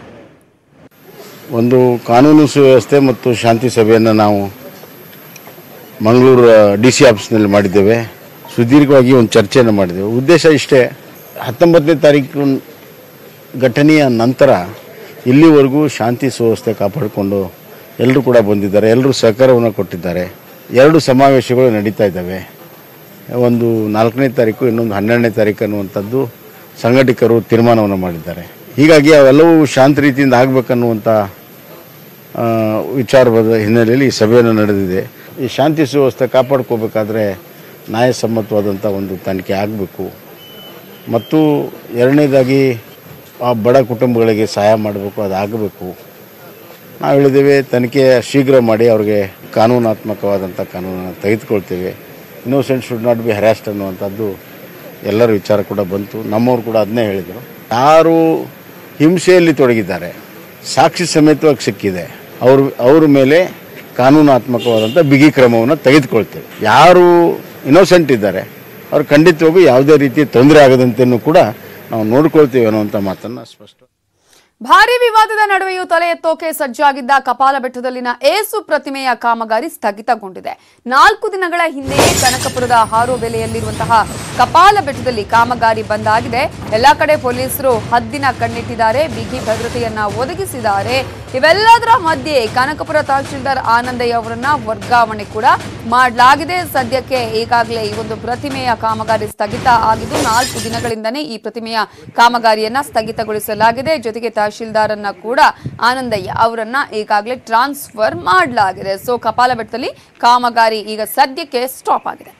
ಒಂದು ಕಾನೂನು ಸುವ್ಯವಸ್ಥೆ ಮತ್ತು ಶಾಂತಿ ಸಭೆಯನ್ನು ನಾವು ಮಂಗಳೂರು ಡಿ ಸಿ ಆಫೀಸ್ನಲ್ಲಿ ಮಾಡಿದ್ದೇವೆ ಸುದೀರ್ಘವಾಗಿ ಒಂದು ಚರ್ಚೆಯನ್ನು ಮಾಡಿದ್ದೇವೆ ಉದ್ದೇಶ ಇಷ್ಟೇ ಹತ್ತೊಂಬತ್ತನೇ ತಾರೀಕು ಘಟನೆಯ ನಂತರ ಇಲ್ಲಿವರೆಗೂ ಶಾಂತಿ ಸುವ್ಯವಸ್ಥೆ ಕಾಪಾಡಿಕೊಂಡು ಎಲ್ಲರೂ ಕೂಡ ಬಂದಿದ್ದಾರೆ ಎಲ್ಲರೂ ಸಹಕಾರವನ್ನು ಕೊಟ್ಟಿದ್ದಾರೆ ಎರಡು ಸಮಾವೇಶಗಳು ನಡೀತಾ ಇದ್ದಾವೆ ಒಂದು ನಾಲ್ಕನೇ ತಾರೀಕು ಇನ್ನೊಂದು ಹನ್ನೆರಡನೇ ತಾರೀಕು ಅನ್ನುವಂಥದ್ದು ಸಂಘಟಕರು ತೀರ್ಮಾನವನ್ನು ಮಾಡಿದ್ದಾರೆ ಹೀಗಾಗಿ ಅವೆಲ್ಲವೂ ಶಾಂತ ರೀತಿಯಿಂದ ಆಗಬೇಕನ್ನುವಂಥ ಆ, ವಿಚಾರದ ಹಿನ್ನೆಲೆಯಲ್ಲಿ ಈ ಸಭೆಯನ್ನು ನಡೆದಿದೆ ಈ ಶಾಂತಿ ಸುವ್ಯವಸ್ಥೆ ಕಾಪಾಡ್ಕೋಬೇಕಾದ್ರೆ ನ್ಯಾಯಸಮ್ಮತವಾದಂಥ ಒಂದು ತನಿಖೆ ಆಗಬೇಕು ಮತ್ತು ಎರಡನೇದಾಗಿ ಆ ಬಡ ಕುಟುಂಬಗಳಿಗೆ ಸಹಾಯ ಮಾಡಬೇಕು ಅದು ಆಗಬೇಕು ನಾವು ಹೇಳಿದ್ದೇವೆ ತನಿಖೆ ಶೀಘ್ರ ಮಾಡಿ ಅವ್ರಿಗೆ ಕಾನೂನಾತ್ಮಕವಾದಂಥ ಕಾನೂನನ್ನು ತೆಗೆದುಕೊಳ್ತೇವೆ innocent should not be harassed ಅನ್ನುವಂಥದ್ದು ಎಲ್ಲರ ವಿಚಾರ ಕೂಡ ಬಂತು ನಮ್ಮವ್ರು ಕೂಡ ಅದನ್ನೇ ಹೇಳಿದರು ಯಾರು ಹಿಂಸೆಯಲ್ಲಿ ತೊಡಗಿದ್ದಾರೆ ಸಾಕ್ಷಿ ಸಮೇತವಾಗಿ ಸಿಕ್ಕಿದೆ ಅವ್ರ ಅವ್ರ ಮೇಲೆ ಕಾನೂನಾತ್ಮಕವಾದಂಥ ಬಿಗಿ ಕ್ರಮವನ್ನು ತೆಗೆದುಕೊಳ್ತೇವೆ ಯಾರು ಇನ್ನೋಸೆಂಟ್ ಇದ್ದಾರೆ ಅವ್ರು ಖಂಡಿತವಾಗೂ ಯಾವುದೇ ರೀತಿ ತೊಂದರೆ ಆಗದಂತೆಯೂ ಕೂಡ ನಾವು ನೋಡ್ಕೊಳ್ತೇವೆ ಅನ್ನುವಂಥ ಮಾತನ್ನು ಸ್ಪಷ್ಟ ಭಾರಿ ವಿವಾದದ ನಡುವೆಯೂ ತಲೆ ಎತ್ತೋಕೆ ಸಜ್ಜಾಗಿದ್ದ ಕಪಾಲ ಬೆಟ್ಟದಲ್ಲಿನ ಏಸು ಪ್ರತಿಮೆಯ ಕಾಮಗಾರಿ ಸ್ಥಗಿತಗೊಂಡಿದೆ ನಾಲ್ಕು ದಿನಗಳ ಹಿಂದೆಯೇ ಕನಕಪುರದ ಹಾರೋಬೆಲೆಯಲ್ಲಿರುವಂತಹ ಕಪಾಲ ಬೆಟ್ಟದಲ್ಲಿ ಕಾಮಗಾರಿ ಬಂದಾಗಿದೆ ಎಲ್ಲಾ ಕಡೆ ಪೊಲೀಸರು ಹದ್ದಿನ ಕಣ್ಣಿಟ್ಟಿದ್ದಾರೆ ಬಿಗಿ ಭದ್ರತೆಯನ್ನ ಒದಗಿಸಿದ್ದಾರೆ ಇವೆಲ್ಲದರ ಮಧ್ಯೆ ಕನಕಪುರ ತಹಶೀಲ್ದಾರ್ ಆನಂದಯ್ಯ ಅವರನ್ನ ವರ್ಗಾವಣೆ ಕೂಡ ಮಾಡಲಾಗಿದೆ ಸದ್ಯಕ್ಕೆ ಈಗಾಗಲೇ ಈ ಒಂದು ಪ್ರತಿಮೆಯ ಕಾಮಗಾರಿ ಸ್ಥಗಿತ ಆಗಿದ್ದು ನಾಲ್ಕು ದಿನಗಳಿಂದನೇ ಈ ಪ್ರತಿಮೆಯ ಕಾಮಗಾರಿಯನ್ನ ಸ್ಥಗಿತಗೊಳಿಸಲಾಗಿದೆ ಜೊತೆಗೆ ತಹಶೀಲ್ದಾರ್ ಅನ್ನ ಕೂಡ ಆನಂದಯ್ಯ ಅವರನ್ನ ಈಗಾಗಲೇ ಟ್ರಾನ್ಸ್ಫರ್ ಮಾಡಲಾಗಿದೆ ಸೊ ಕಪಾಲ ಬೆಟ್ಟದಲ್ಲಿ ಕಾಮಗಾರಿ ಈಗ ಸದ್ಯಕ್ಕೆ ಸ್ಟಾಪ್ ಆಗಿದೆ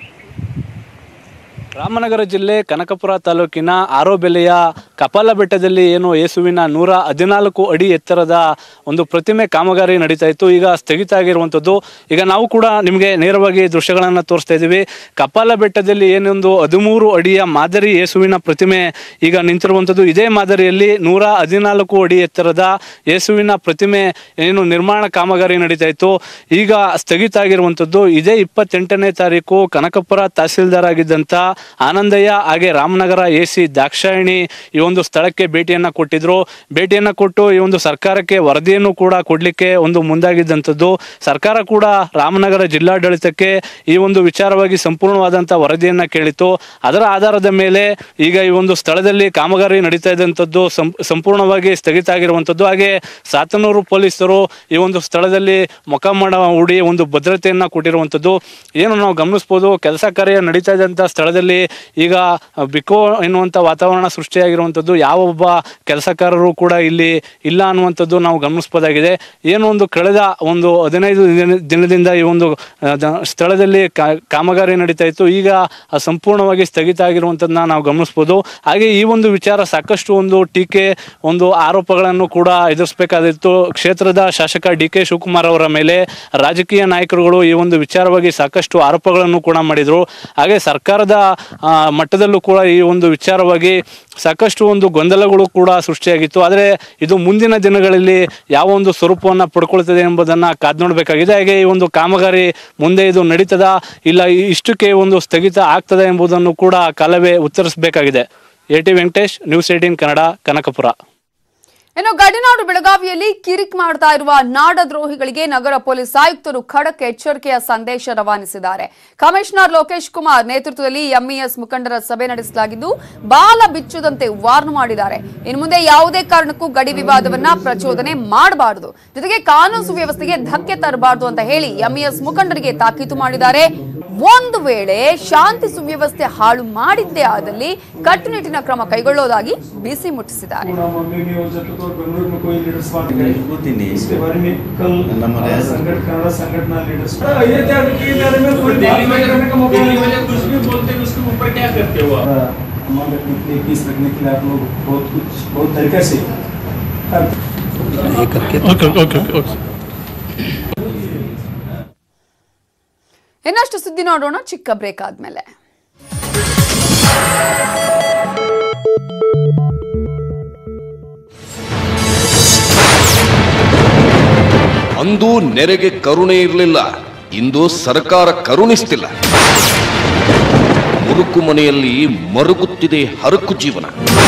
ರಾಮನಗರ ಜಿಲ್ಲೆ ಕನಕಪುರ ತಾಲೂಕಿನ ಆರೋಬೆಲೆಯ ಕಪಾಲ ಬೆಟ್ಟದಲ್ಲಿ ಏನು ಯೇಸುವಿನ ನೂರ ಹದಿನಾಲ್ಕು ಅಡಿ ಎತ್ತರದ ಒಂದು ಪ್ರತಿಮೆ ಕಾಮಗಾರಿ ನಡೀತಾ ಇತ್ತು ಈಗ ಸ್ಥಗಿತ ಆಗಿರುವಂಥದ್ದು ಈಗ ನಾವು ಕೂಡ ನಿಮಗೆ ನೇರವಾಗಿ ದೃಶ್ಯಗಳನ್ನು ತೋರಿಸ್ತಾ ಇದ್ದೀವಿ ಕಪಾಲ ಬೆಟ್ಟದಲ್ಲಿ ಏನೊಂದು ಹದಿಮೂರು ಅಡಿಯ ಮಾದರಿ ಯೇಸುವಿನ ಪ್ರತಿಮೆ ಈಗ ನಿಂತಿರುವಂಥದ್ದು ಇದೇ ಮಾದರಿಯಲ್ಲಿ ನೂರ ಹದಿನಾಲ್ಕು ಅಡಿ ಎತ್ತರದ ಯೇಸುವಿನ ಪ್ರತಿಮೆ ಏನು ನಿರ್ಮಾಣ ಕಾಮಗಾರಿ ನಡೀತಾ ಇತ್ತು ಈಗ ಸ್ಥಗಿತ ಆಗಿರುವಂಥದ್ದು ಇದೇ ಇಪ್ಪತ್ತೆಂಟನೇ ತಾರೀಕು ಕನಕಪುರ ತಹಸೀಲ್ದಾರ್ ಆಗಿದ್ದಂಥ ಆನಂದಯ್ಯ ಹಾಗೆ ರಾಮನಗರ ಎ ಸಿ ದಾಕ್ಷಾಯಿಣಿ ಈ ಒಂದು ಸ್ಥಳಕ್ಕೆ ಭೇಟಿಯನ್ನ ಕೊಟ್ಟಿದ್ರು ಭೇಟಿಯನ್ನ ಕೊಟ್ಟು ಈ ಒಂದು ಸರ್ಕಾರಕ್ಕೆ ವರದಿಯನ್ನು ಕೂಡ ಕೊಡ್ಲಿಕ್ಕೆ ಒಂದು ಮುಂದಾಗಿದ್ದಂಥದ್ದು ಸರ್ಕಾರ ಕೂಡ ರಾಮನಗರ ಜಿಲ್ಲಾಡಳಿತಕ್ಕೆ ಈ ಒಂದು ವಿಚಾರವಾಗಿ ಸಂಪೂರ್ಣವಾದಂಥ ವರದಿಯನ್ನ ಕೇಳಿತ್ತು ಅದರ ಆಧಾರದ ಮೇಲೆ ಈಗ ಈ ಒಂದು ಸ್ಥಳದಲ್ಲಿ ಕಾಮಗಾರಿ ನಡೀತಾ ಇದ್ದಂಥದ್ದು ಸಂ- ಸಂಪೂರ್ಣವಾಗಿ ಸ್ಥಗಿತ ಆಗಿರುವಂಥದ್ದು ಹಾಗೆ ಸಾತನೂರು ಪೊಲೀಸರು ಈ ಒಂದು ಸ್ಥಳದಲ್ಲಿ ಮೊಕಮ್ಮಡ ಹೂಡಿ ಒಂದು ಭದ್ರತೆಯನ್ನ ಕೊಟ್ಟಿರುವಂಥದ್ದು ಏನು ನಾವು ಗಮನಿಸ್ಬೋದು ಕೆಲಸ ಕಾರ್ಯ ನಡೀತಾ ಇದ್ದಂಥ ಸ್ಥಳದಲ್ಲಿ ಈಗ ಬಿಕೋ ಎನ್ನುವಂಥ ವಾತಾವರಣ ಸೃಷ್ಟಿಯಾಗಿರುವಂಥದ್ದು ಯಾವ ಒಬ್ಬ ಕೆಲಸಕಾರರು ಕೂಡ ಇಲ್ಲಿ ಇಲ್ಲ ಅನ್ನುವಂಥದ್ದು ನಾವು ಗಮನಿಸ್ಬೋದಾಗಿದೆ ಏನು ಒಂದು ಕಳೆದ ಒಂದು ಹದಿನೈದು ದಿನ- ದಿನದಿಂದ ಈ ಒಂದು ಆ, ದ- ಸ್ಥಳದಲ್ಲಿ ಕಾ- ಕಾಮಗಾರಿ ನಡೀತಾ ಇತ್ತು ಈಗ ಆ ಸಂಪೂರ್ಣವಾಗಿ ಸ್ಥಗಿತ ಆಗಿರುವಂಥದ್ದನ್ನ ನಾವು ಗಮನಿಸ್ಬೋದು ಹಾಗೆ ಈ ಒಂದು ವಿಚಾರ ಸಾಕಷ್ಟು ಒಂದು ಟೀಕೆ ಒಂದು ಆರೋಪಗಳನ್ನು ಕೂಡ ಎದುರಿಸಬೇಕಾದಿತ್ತು ಕ್ಷೇತ್ರದ ಶಾಸಕ ಡಿ ಕೆ ಶಿವಕುಮಾರ್ ಅವರ ಮೇಲೆ ರಾಜಕೀಯ ನಾಯಕರುಗಳು ಈ ಒಂದು ವಿಚಾರವಾಗಿ ಸಾಕಷ್ಟು ಆರೋಪಗಳನ್ನು ಕೂಡ ಮಾಡಿದರು ಹಾಗೆ ಸರ್ಕಾರದ ಆ, ಮಟ್ಟದಲ್ಲೂ ಕೂಡ ಈ ಒಂದು ವಿಚಾರವಾಗಿ ಸಾಕಷ್ಟು ಒಂದು ಗೊಂದಲಗಳು ಕೂಡ ಸೃಷ್ಟಿಯಾಗಿತ್ತು ಆದರೆ ಇದು ಮುಂದಿನ ದಿನಗಳಲ್ಲಿ ಯಾವ ಒಂದು ಸ್ವರೂಪವನ್ನು ಪಡ್ಕೊಳ್ತದೆ ಎಂಬುದನ್ನು ಕಾದ್ ನೋಡಬೇಕಾಗಿದೆ ಹಾಗೆ ಈ ಒಂದು ಕಾಮಗಾರಿ ಮುಂದೆ ಇದು ನಡೀತದ ಇಲ್ಲ ಈ- ಇಷ್ಟಕ್ಕೆ ಒಂದು ಸ್ಥಗಿತ ಆಗ್ತದ ಎಂಬುದನ್ನು ಕೂಡ ಕಾಲವೇ ಉತ್ತರಿಸಬೇಕಾಗಿದೆ A T Venkatesh news eighteen Kannada Kanakapura ಇನ್ನು ಗಡಿನಾಡು ಬೆಳಗಾವಿಯಲ್ಲಿ ಕಿರಿಕ್ ಮಾಡ್ತಾ ಇರುವ ನಾಡದ್ರೋಹಿಗಳಿಗೆ ನಗರ ಪೊಲೀಸ್ ಆಯುಕ್ತರು ಖಡಕ್ ಎಚ್ಚರಿಕೆಯ ಸಂದೇಶ ರವಾನಿಸಿದ್ದಾರೆ ಕಮಿಷನರ್ ಲೋಕೇಶ್ ಕುಮಾರ್ ನೇತೃತ್ವದಲ್ಲಿ ಎಂಇಎಸ್ ಮುಖಂಡರ ಸಭೆ ನಡೆಸಲಾಗಿದ್ದು ಬಾಲ ಬಿಚ್ಚುದಂತೆ ವಾರ್ನ್ ಮಾಡಿದ್ದಾರೆ ಇನ್ನು ಮುಂದೆ ಯಾವುದೇ ಕಾರಣಕ್ಕೂ ಗಡಿ ವಿವಾದವನ್ನ ಪ್ರಚೋದನೆ ಮಾಡಬಾರದು ಜೊತೆಗೆ ಕಾನೂನು ಸುವ್ಯವಸ್ಥೆಗೆ ಧಕ್ಕೆ ತರಬಾರದು ಅಂತ ಹೇಳಿ ಎಂಇಎಸ್ ಮುಖಂಡರಿಗೆ ತಾಕೀತು ಮಾಡಿದ್ದಾರೆ ಒಂದು ವೇಳೆ ಶಾಂತಿ ಸುವ್ಯವಸ್ಥೆ ಹಾಳು ಮಾಡಿದ್ದೇ ಆದಲ್ಲಿ ಕಟ್ಟುನಿಟ್ಟಿನ ಕ್ರಮ ಕೈಗೊಳ್ಳೋದಾಗಿ ಬಿಸಿ ಮುಟ್ಟಿಸಿದ್ದಾರೆ मम्मी में और जब तक और बेंगलुरु में कोई लीडर्स बात नहीं ಗೊತ್ತಿನಿ इसके बारे में कल नंबर है। संगठन कनाडा संगठन लीडर्स ये क्या के बारे में कोई बात करने का मौका दिल्ली नहीं वाले कुछ भी बोलते हैं उसके ऊपर क्या करते हो आप अमन रखने के लिए पीस रखने के लिए आप लोग बहुत कुछ बहुत तरीके से करते ಇನ್ನಷ್ಟು ಸುದ್ದಿ ನೋಡೋಣ ಚಿಕ್ಕ ಬ್ರೇಕ್ ಆದ್ಮೇಲೆ ಅಂದು ನೆರೆಗೆ ಕರುಣೆ ಇರಲಿಲ್ಲ ಇಂದು ಸರ್ಕಾರ ಕರುಣಿಸ್ತಿಲ್ಲ ಮುರುಕು ಮನೆಯಲ್ಲಿ ಮರುಗುತ್ತಿದೆ ಹರಕು ಜೀವನ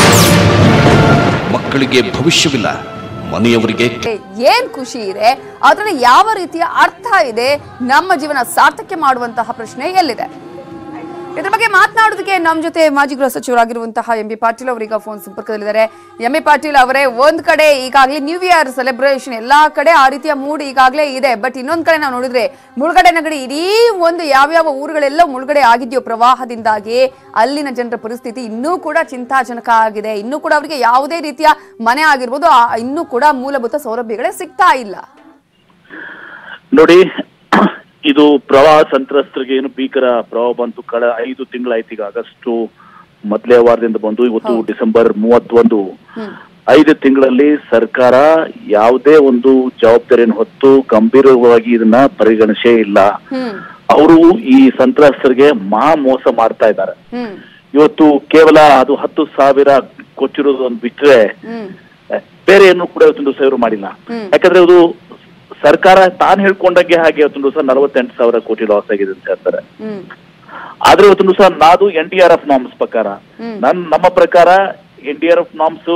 ಮಕ್ಕಳಿಗೆ ಭವಿಷ್ಯವಿಲ್ಲ ಮನೆಯವರಿಗೆ ಏನ್ ಖುಷಿ ಇದೆ ಅದ್ರಲ್ಲಿ ಯಾವ ರೀತಿಯ ಅರ್ಥ ಇದೆ ನಮ್ಮ ಜೀವನ ಸಾರ್ಥಕ್ಕೆ ಮಾಡುವಂತಹ ಪ್ರಶ್ನೆ ಎಲ್ಲಿದೆ ಇದ್ರ ಬಗ್ಗೆ ಮಾತನಾಡೋದಕ್ಕೆ ನಮ್ಮ ಜೊತೆ ಮಾಜಿ ಗೃಹ ಸಚಿವರಾಗಿರುವಂತಹ ಎಂ ಬಿ ಪಾಟೀಲ್ ಅವರೀಗ ಫೋನ್ ಸಂಪರ್ಕದಲ್ಲಿದ್ದಾರೆ ಎಂ ಬಿ ಪಾಟೀಲ್ ಅವರೇ ಒಂದ್ ಕಡೆ ಈಗಾಗಲೇ ನ್ಯೂ ಇಯರ್ ಸೆಲೆಬ್ರೇಷನ್ ಎಲ್ಲಾ ಕಡೆ ಆ ರೀತಿಯ ಮೂಡ್ ಈಗಾಗಲೇ ಇದೆ ಬಟ್ ಇನ್ನೊಂದ್ ಕಡೆ ನಾವು ನೋಡಿದ್ರೆ ಮುಳುಗಡೆ ನಗಡಿ ಇಡೀ ಒಂದು ಯಾವ್ಯಾವ ಊರುಗಳೆಲ್ಲ ಮುಳುಗಡೆ ಆಗಿದೆಯೋ ಪ್ರವಾಹದಿಂದಾಗಿ ಅಲ್ಲಿನ ಜನರ ಪರಿಸ್ಥಿತಿ ಇನ್ನೂ ಕೂಡ ಚಿಂತಾಜನಕ ಆಗಿದೆ ಇನ್ನೂ ಕೂಡ ಅವರಿಗೆ ಯಾವುದೇ ರೀತಿಯ ಮನೆ ಆಗಿರ್ಬೋದು ಆ- ಇನ್ನೂ ಕೂಡ ಮೂಲಭೂತ ಸೌಲಭ್ಯಗಳೇ ಸಿಗ್ತಾ ಇಲ್ಲ ನೋಡಿ ಇದು ಪ್ರವಾಹ ಸಂತ್ರಸ್ತರಿಗೆ ಏನು ಭೀಕರ ಪ್ರವಾಹ ಬಂತು ಕಳ ಐದು ತಿಂಗಳಾಯ್ತು ಈಗ ಆಗಸ್ಟು ಮೊದಲೇ ವಾರದಿಂದ ಬಂದು ಇವತ್ತು ಡಿಸೆಂಬರ್ ಮೂವತ್ತೊಂದು ಐದು ತಿಂಗಳಲ್ಲಿ ಸರ್ಕಾರ ಯಾವುದೇ ಒಂದು ಜವಾಬ್ದಾರಿಯನ್ನು ಹೊತ್ತು ಗಂಭೀರವಾಗಿ ಇದನ್ನ ಪರಿಗಣಿಸೇ ಇಲ್ಲ ಅವರು ಈ ಸಂತ್ರಸ್ತರಿಗೆ ಮಹಾ ಮೋಸ ಮಾಡ್ತಾ ಇದ್ದಾರೆ ಇವತ್ತು ಕೇವಲ ಅದು ಹತ್ತು ಸಾವಿರ ಕೊಟ್ಟಿರೋದು ಒಂದು ಬಿಟ್ರೆ ಬೇರೆ ಏನು ಕೂಡ ಇವತ್ತೊಂದು ಸಾವಿರ ಮಾಡಿಲ್ಲ ಯಾಕಂದ್ರೆ ಅದು ಸರ್ಕಾರ ತಾನು ಹೇಳ್ಕೊಂಡಂಗೆ ಹಾಗೆ ಇವತ್ತೊಂದು ದಿವಸ ನಲವತ್ತೆಂಟು ಸಾವಿರ ಕೋಟಿ ಲಾಸ್ ಆಗಿದೆ ಅಂತ ಹೇಳ್ತಾರೆ ಆದ್ರೆ ಇವತ್ತೊಂದು ದಿವಸ ನಾದು N D R F norms ಪ್ರಕಾರ ನನ್ ನಮ್ಮ ಪ್ರಕಾರ N D R F norms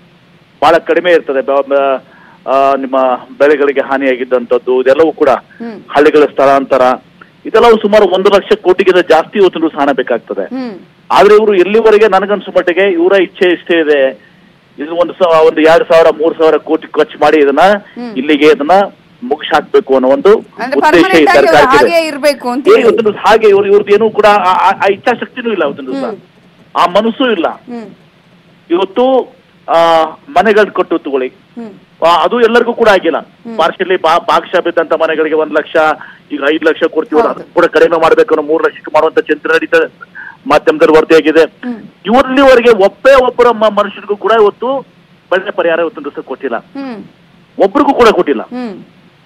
ಬಹಳ ಕಡಿಮೆ ಇರ್ತದೆ ಬ- ಬ- ಆ, ನಿಮ್ಮ ಬೆಳೆಗಳಿಗೆ ಹಾನಿಯಾಗಿದ್ದಂಥದ್ದು ಇದೆಲ್ಲವೂ ಕೂಡ ಹಳ್ಳಿಗಳ ಸ್ಥಳಾಂತರ ಇದೆಲ್ಲವೂ ಸುಮಾರು ಒಂದು ಲಕ್ಷ ಕೋಟಿಗಿಂತ ಜಾಸ್ತಿ ಇವತ್ತೊಂದು ದಿವಸ ಹಣ ಬೇಕಾಗ್ತದೆ ಆದ್ರೆ ಇವರು ಎಲ್ಲಿವರೆಗೆ ನನಗನ್ಸೋ ಮಟ್ಟಿಗೆ ಇವರ ಇಚ್ಛೆ ಇಷ್ಟೇ ಇದೆ ಇದು ಒಂದು ಸ- ಒಂದು ಎರಡ್ ಸಾವಿರ ಮೂರ್ ಸಾವಿರ ಕೋಟಿ ಖರ್ಚು ಮಾಡಿ ಇದನ್ನ ಇಲ್ಲಿಗೆ ಇದನ್ನ ಮುಗಿಸ್ ಹಾಕ್ಬೇಕು ಅನ್ನೋ ಒಂದು ಅಂದ್ರೆ ಉದ್ದೇಶ ಈ ಪರ್ಮನೆಂಟ್ ಆಗಿ ಅವ್ರು ಸರ್ಕಾರಕ್ಕಿದೆ ಹಾಗೆ ಇರ್ಬೇಕು ಅಂತ ಏ, ಹೇಳಿ. ಇವತ್ತೊಂದು ದಿವ್ಸ ಹಾಗೆ ಇವ್ರು ಇವ್ರದ್ದು ಏನೂ ಕೂಡ ಆ- ಆ- ಆ ಇಚ್ಛಾಶಕ್ತಿನೂ ಇಲ್ಲ ಇವತ್ತೊಂದು ದಿವಸ ಆ ಮನಸ್ಸು ಇಲ್ಲ ಹ್ಮ್ ಇವತ್ತು ಆ ಮನೆಗಳು ಕಟ್ಟು ತಗೊಳ್ಳಿ ಆ, ಅದು ಎಲ್ಲರಿಗೂ ಕೂಡ ಆಗಿಲ್ಲ ಪಾರ್ಶಲಿ ಭಾಗಶಃ ಬಿದ್ದಂತ ಮನೆಗಳಿಗೆ ಒಂದ್ ಲಕ್ಷ ಈಗ ಐದು ಲಕ್ಷ ಕೊಡ್ತೀವಿ ಅದು ಕೂಡ ಕಡಿಮೆ ಮಾಡ್ಬೇಕು ಅನ್ನೋ ಮೂರು ಲಕ್ಷಕ್ಕೆ ಮಾಡುವಂತ ಚಿಂತನೆ ನಡೀತದೆ ಮಾಧ್ಯಮದಲ್ಲಿ ವರದಿಯಾಗಿದೆ ಇವರಲ್ಲಿವರೆಗೆ ಒಬ್ಬೇ ಒಬ್ಬರ ಮ- ಮನುಷ್ಯರಿಗೂ ಕೂಡ ಇವತ್ತು ಬೆಳೆ ಪರಿಹಾರ ಇವತ್ತೊಂದು ದಿವಸ ಕೊಟ್ಟಿಲ್ಲ ಹ್ಮ್ ಒಬ್ರಿಗೂ ಕೂಡ ಕೊಟ್ಟಿಲ್ಲ ಹ್ಮ್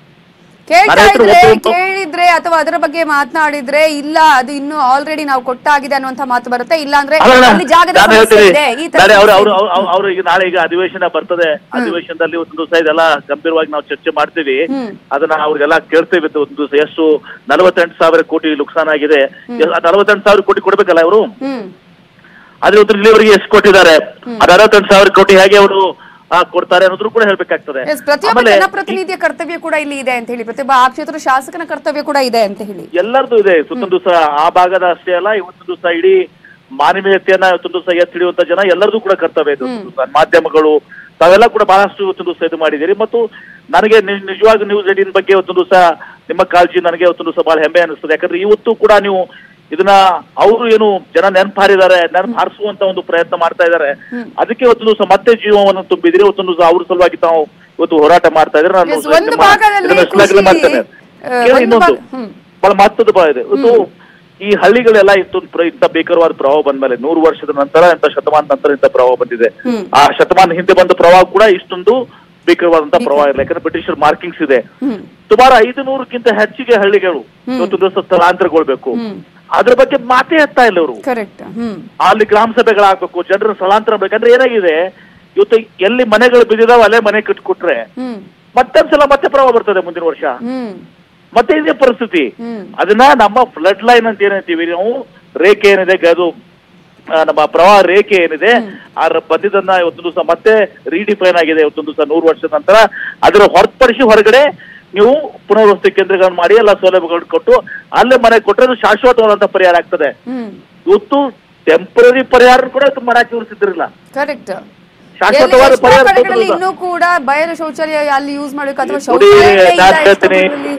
ಕೇಳ್ತಾ ನನ್ನ ಹತ್ರ ಇದ್ರೆ ಒಬ್ಬ- ಕೇಳಿದ್ರೆ ಅಥವಾ ಅದರ ಬಗ್ಗೆ ಮಾತನಾಡಿದ್ರೆ ಇಲ್ಲ ಅದು ಇನ್ನು ಆಲ್ರೆಡಿ ನಾವು ಕೊಟ್ಟಾಗಿದೆ ಅನ್ನುವಂತ ಮಾತು ಬರುತ್ತೆ ಇಲ್ಲ ಅಂದ್ರೆ ಅಲ್ಲ, ಅಲ್ಲಿ ಜಾಗದ ನಾನು ಸಮಸ್ಯೆ ಹೇಳ್ತೀನಿ ಇದೆ ಈ ತರ ನಾಳೆ ಅವರು ಸಮಸ್ಯೆ ಅವರು ಇದೆ. ಅವರು ಈಗ ನಾಳೆ ಈಗ ಅಧಿವೇಶನ ಬರ್ತದೆ ಅಧಿವೇಶನದಲ್ಲಿ ಒಂದು ದಿವಸ ಇದೆಲ್ಲ ಗಂಭೀರವಾಗಿ ನಾವು ಚರ್ಚೆ ಮಾಡ್ತೀವಿ ಅದನ್ನ ಅವ್ರಿಗೆಲ್ಲ ಕೇಳ್ತೇವೆ ಒಂದು ದಿವಸ ಎಷ್ಟು ನಲವತ್ತೆಂಟು ಸಾವಿರ ಕೋಟಿ ನುಕ್ಸಾನ್ ಆಗಿದೆ ನಲವತ್ತೆಂಟು ಸಾವಿರ ಕೋಟಿ ಕೊಡ್ಬೇಕಲ್ಲ ಅವರು ಹ್ಮ್ ಆದ್ರೆ ಇವತ್ತು ಇಲ್ಲಿವರೆಗೆ ಎಷ್ಟು ಕೊಟ್ಟಿದ್ದಾರೆ ಅದು ಅರವತ್ತೆಂಟು ಸಾವಿರ ಕೋಟಿ ಹೇಗೆ ಅವರು ಕೊಡ್ತಾರೆ ಅನ್ನೋದ್ರು ಕೂಡ ಹೇಳ್ಬೇಕಾಗ್ತದೆ ಎಸ್ ಪ್ರತಿಯೊಬ್ಬ ಆಮೇಲೆ ಜನಪ್ರತಿನಿಧಿಯ ಕರ್ತವ್ಯ ಕೂಡ ಇಲ್ಲಿ ಇದೆ ಅಂತ ಹೇಳಿ ಪ್ರತಿಯೊಬ್ಬ ಆ ಕ್ಷೇತ್ರದ ಶಾಸಕನ ಕರ್ತವ್ಯ ಕೂಡ ಇದೆ ಅಂತ ಹೇಳಿ ಎಲ್ಲರದು ಇದೆ ಇವತ್ತೊಂದು ದಿವಸ ಆ ಭಾಗದ ಅಷ್ಟೇ ಅಲ್ಲ ಇವತ್ತು ದಿವಸ ಇಡೀ ಮಾನವೀಯತೆಯನ್ನ ಇವತ್ತೊಂದು ದಿವಸ ಎತ್ತಿ ಹಿಡಿಯುವಂತ ಜನ ಎಲ್ಲರದು ಕೂಡ ಕರ್ತವ್ಯ ಇದೆ ಇವತ್ತೊಂದು ದಿವಸ ಮಾಧ್ಯಮಗಳು ತಾವೆಲ್ಲ ಕೂಡ ಬಹಳಷ್ಟು ಇವತ್ತೊಂದು ದಿವಸ ಇದು ಮಾಡಿದ್ದೀರಿ ಮತ್ತು ನನಗೆ ನಿ- ನಿಜವಾಗಿ ನ್ಯೂಸ್ ಏಟಿನ್ ಬಗ್ಗೆ ಇವತ್ತೊಂದು ದಿವಸ ನಿಮ್ಮ ಕಾಳಜಿ ನನಗೆ ಇವತ್ತೊಂದು ದಿವಸ ಬಹಳ ಹೆಮ್ಮೆ ಅನಿಸ್ತದೆ ಯಾಕಂದ್ರೆ ಇವತ್ತು ಕೂಡ ನೀವು ಇದನ್ನ ಅವರು ಏನು ಜನ ನೆನಪು ಹಾರಿದ್ದಾರೆ ನೆನಪು ಹಾರಿಸುವಂತ ಒಂದು ಪ್ರಯತ್ನ ಮಾಡ್ತಾ ಇದ್ದಾರೆ ಅದಕ್ಕೆ ಇವತ್ತು ದಿವಸ ಮತ್ತೆ ಜೀವವನ್ನು ತುಂಬಿದಿರಿ ಇವತ್ತು ದಿವಸ ಅವ್ರ ಸಲುವಾಗಿ ತಾವು ಇವತ್ತು ಹೋರಾಟ ಮಾಡ್ತಾ ಇದ್ದಾರೆ ನಾನು Yes, ಒಂದು ನಿಮ್ಮ- ಭಾಗದಲ್ಲಿ ಇದನ್ನ ಶ್ಲಾಘನೆ ಖುಷಿ, ಮಾಡ್ತೇನೆ ಆ, ಕೇಳಿ ಒಂದು ಇನ್ನೊಂದು ಭಾಗ- ಹ್ಮ್. ಬಹಳ ಮಹತ್ವದ ಭಾವ ಇದೆ ಇವತ್ತು ಈ ಹಳ್ಳಿಗಳೆಲ್ಲ ಇತ್ತು ಪ್ರ- ಇಂಥ ಭೀಕರವಾದ ಪ್ರವಾಹ ಬಂದ್ಮೇಲೆ ನೂರು ವರ್ಷದ ನಂತರ ಇಂಥ ಶತಮಾನ ನಂತರ ಇಂಥ ಪ್ರವಾಹ ಬಂದಿದೆ ಆ ಶತಮಾನ ಹಿಂದೆ ಬಂದ ಪ್ರವಾಹ ಕೂಡ ಇಷ್ಟೊಂದು ಭೀಕರವಾದಂತ ಪ್ರವಾಹ ಇಲ್ಲ ಯಾಕಂದ್ರೆ ಬ್ರಿಟಿಷರ್ ಮಾರ್ಕಿಂಗ್ಸ್ ಇದೆ ಸುಮಾರು ಐದು ನೂರಕ್ಕಿಂತ ಹೆಚ್ಚಿಗೆ ಹಳ್ಳಿಗಳು ಇವತ್ತು ದಿವಸ ಸ್ಥಳಾಂತರಗೊಳ್ಬೇಕು ಅದ್ರ ಬಗ್ಗೆ ಮಾತೇ ಎತ್ತಾ ಇಲ್ಲ ಅವರು ಕರೆಕ್ಟ್ ಹ್ಮ್ ಅಲ್ಲಿ ಗ್ರಾಮ ಸಭೆಗಳಾಗ್ಬೇಕು ಜನರ ಸ್ಥಳಾಂತರ ಬೇಕಂದ್ರೆ ಏನಾಗಿದೆ ಇವತ್ತು ಎಲ್ಲಿ ಮನೆಗಳು ಬಿದ್ದಿದಾವ ಅಲ್ಲೇ ಮನೆ ಕಟ್ಕೊಟ್ರೆ ಹ್ಮ್ ಮತ್ತೊಂದ್ಸಲ ಮತ್ತೆ ಪ್ರವಾಹ ಬರ್ತದೆ ಮುಂದಿನ ವರ್ಷ ಹ್ಮ್ ಮತ್ತೆ ಇದೇ ಪರಿಸ್ಥಿತಿ ಹ್ಮ್. ಅದನ್ನ ನಮ್ಮ ಫ್ಲಡ್ ಲೈನ್ ಅಂತ ಏನಂತೀವಿ ನಾವು ರೇಖೆ ಏನಿದೆ ಅದು ಆ, ನಮ್ಮ ಪ್ರವಾಹ ರೇಖೆ ಏನಿದೆ ಆ ರ- ಬಂದಿದ್ದನ್ನ ಇವತ್ತೊಂದು ದಿವಸ ಮತ್ತೆ ರೀಡಿಫೈನ್ ಆಗಿದೆ ಇವತ್ತೊಂದು ದಿವಸ ನೂರು ವರ್ಷದ ನಂತರ ಅದರ ಹೊರತುಪಡಿಸಿ ಹೊರಗಡೆ ನೀವು ಪುನರ್ವಸತಿ ಕೇಂದ್ರಗಳನ್ನು ಮಾಡಿ ಎಲ್ಲ ಸೌಲಭ್ಯಗಳನ್ನು ಕೊಟ್ಟು ಅಲ್ಲೇ ಮನೆ ಕೊಟ್ಟರೆ ಅದು ಶಾಶ್ವತವಾದಂತ ಪರಿಹಾರ ಆಗ್ತದೆ ಹ್ಮ್ ಇವತ್ತು ಟೆಂಪರರಿ ಪರಿಹಾರ ಕೂಡ ಇದು ಮಾಡಕ್ಕೆ ಇವ್ರು ಸಿದ್ಧರಿಲ್ಲ ಕರೆಕ್ಟ್ ಶಾಶ್ವತವಾದ ಪರಿಹಾರ ಕಡೆಗಳಲ್ಲಿ ಕೊಟ್ಟಿಲ್ಲ. ಇನ್ನೂ ಕೂಡ ಬಯಲು ಶೌಚಾಲಯ ಅಲ್ಲಿ ಯೂಸ್ ಮಾಡ್ಬೇಕು ಅಥವಾ ನೋಡಿ, ಶೌಚಾಲಯ ಇಲ್ಲ ನಾನ್ ಎಷ್ಟೋ ಹೇಳ್ತೀನಿ. ಊರಲ್ಲಿ.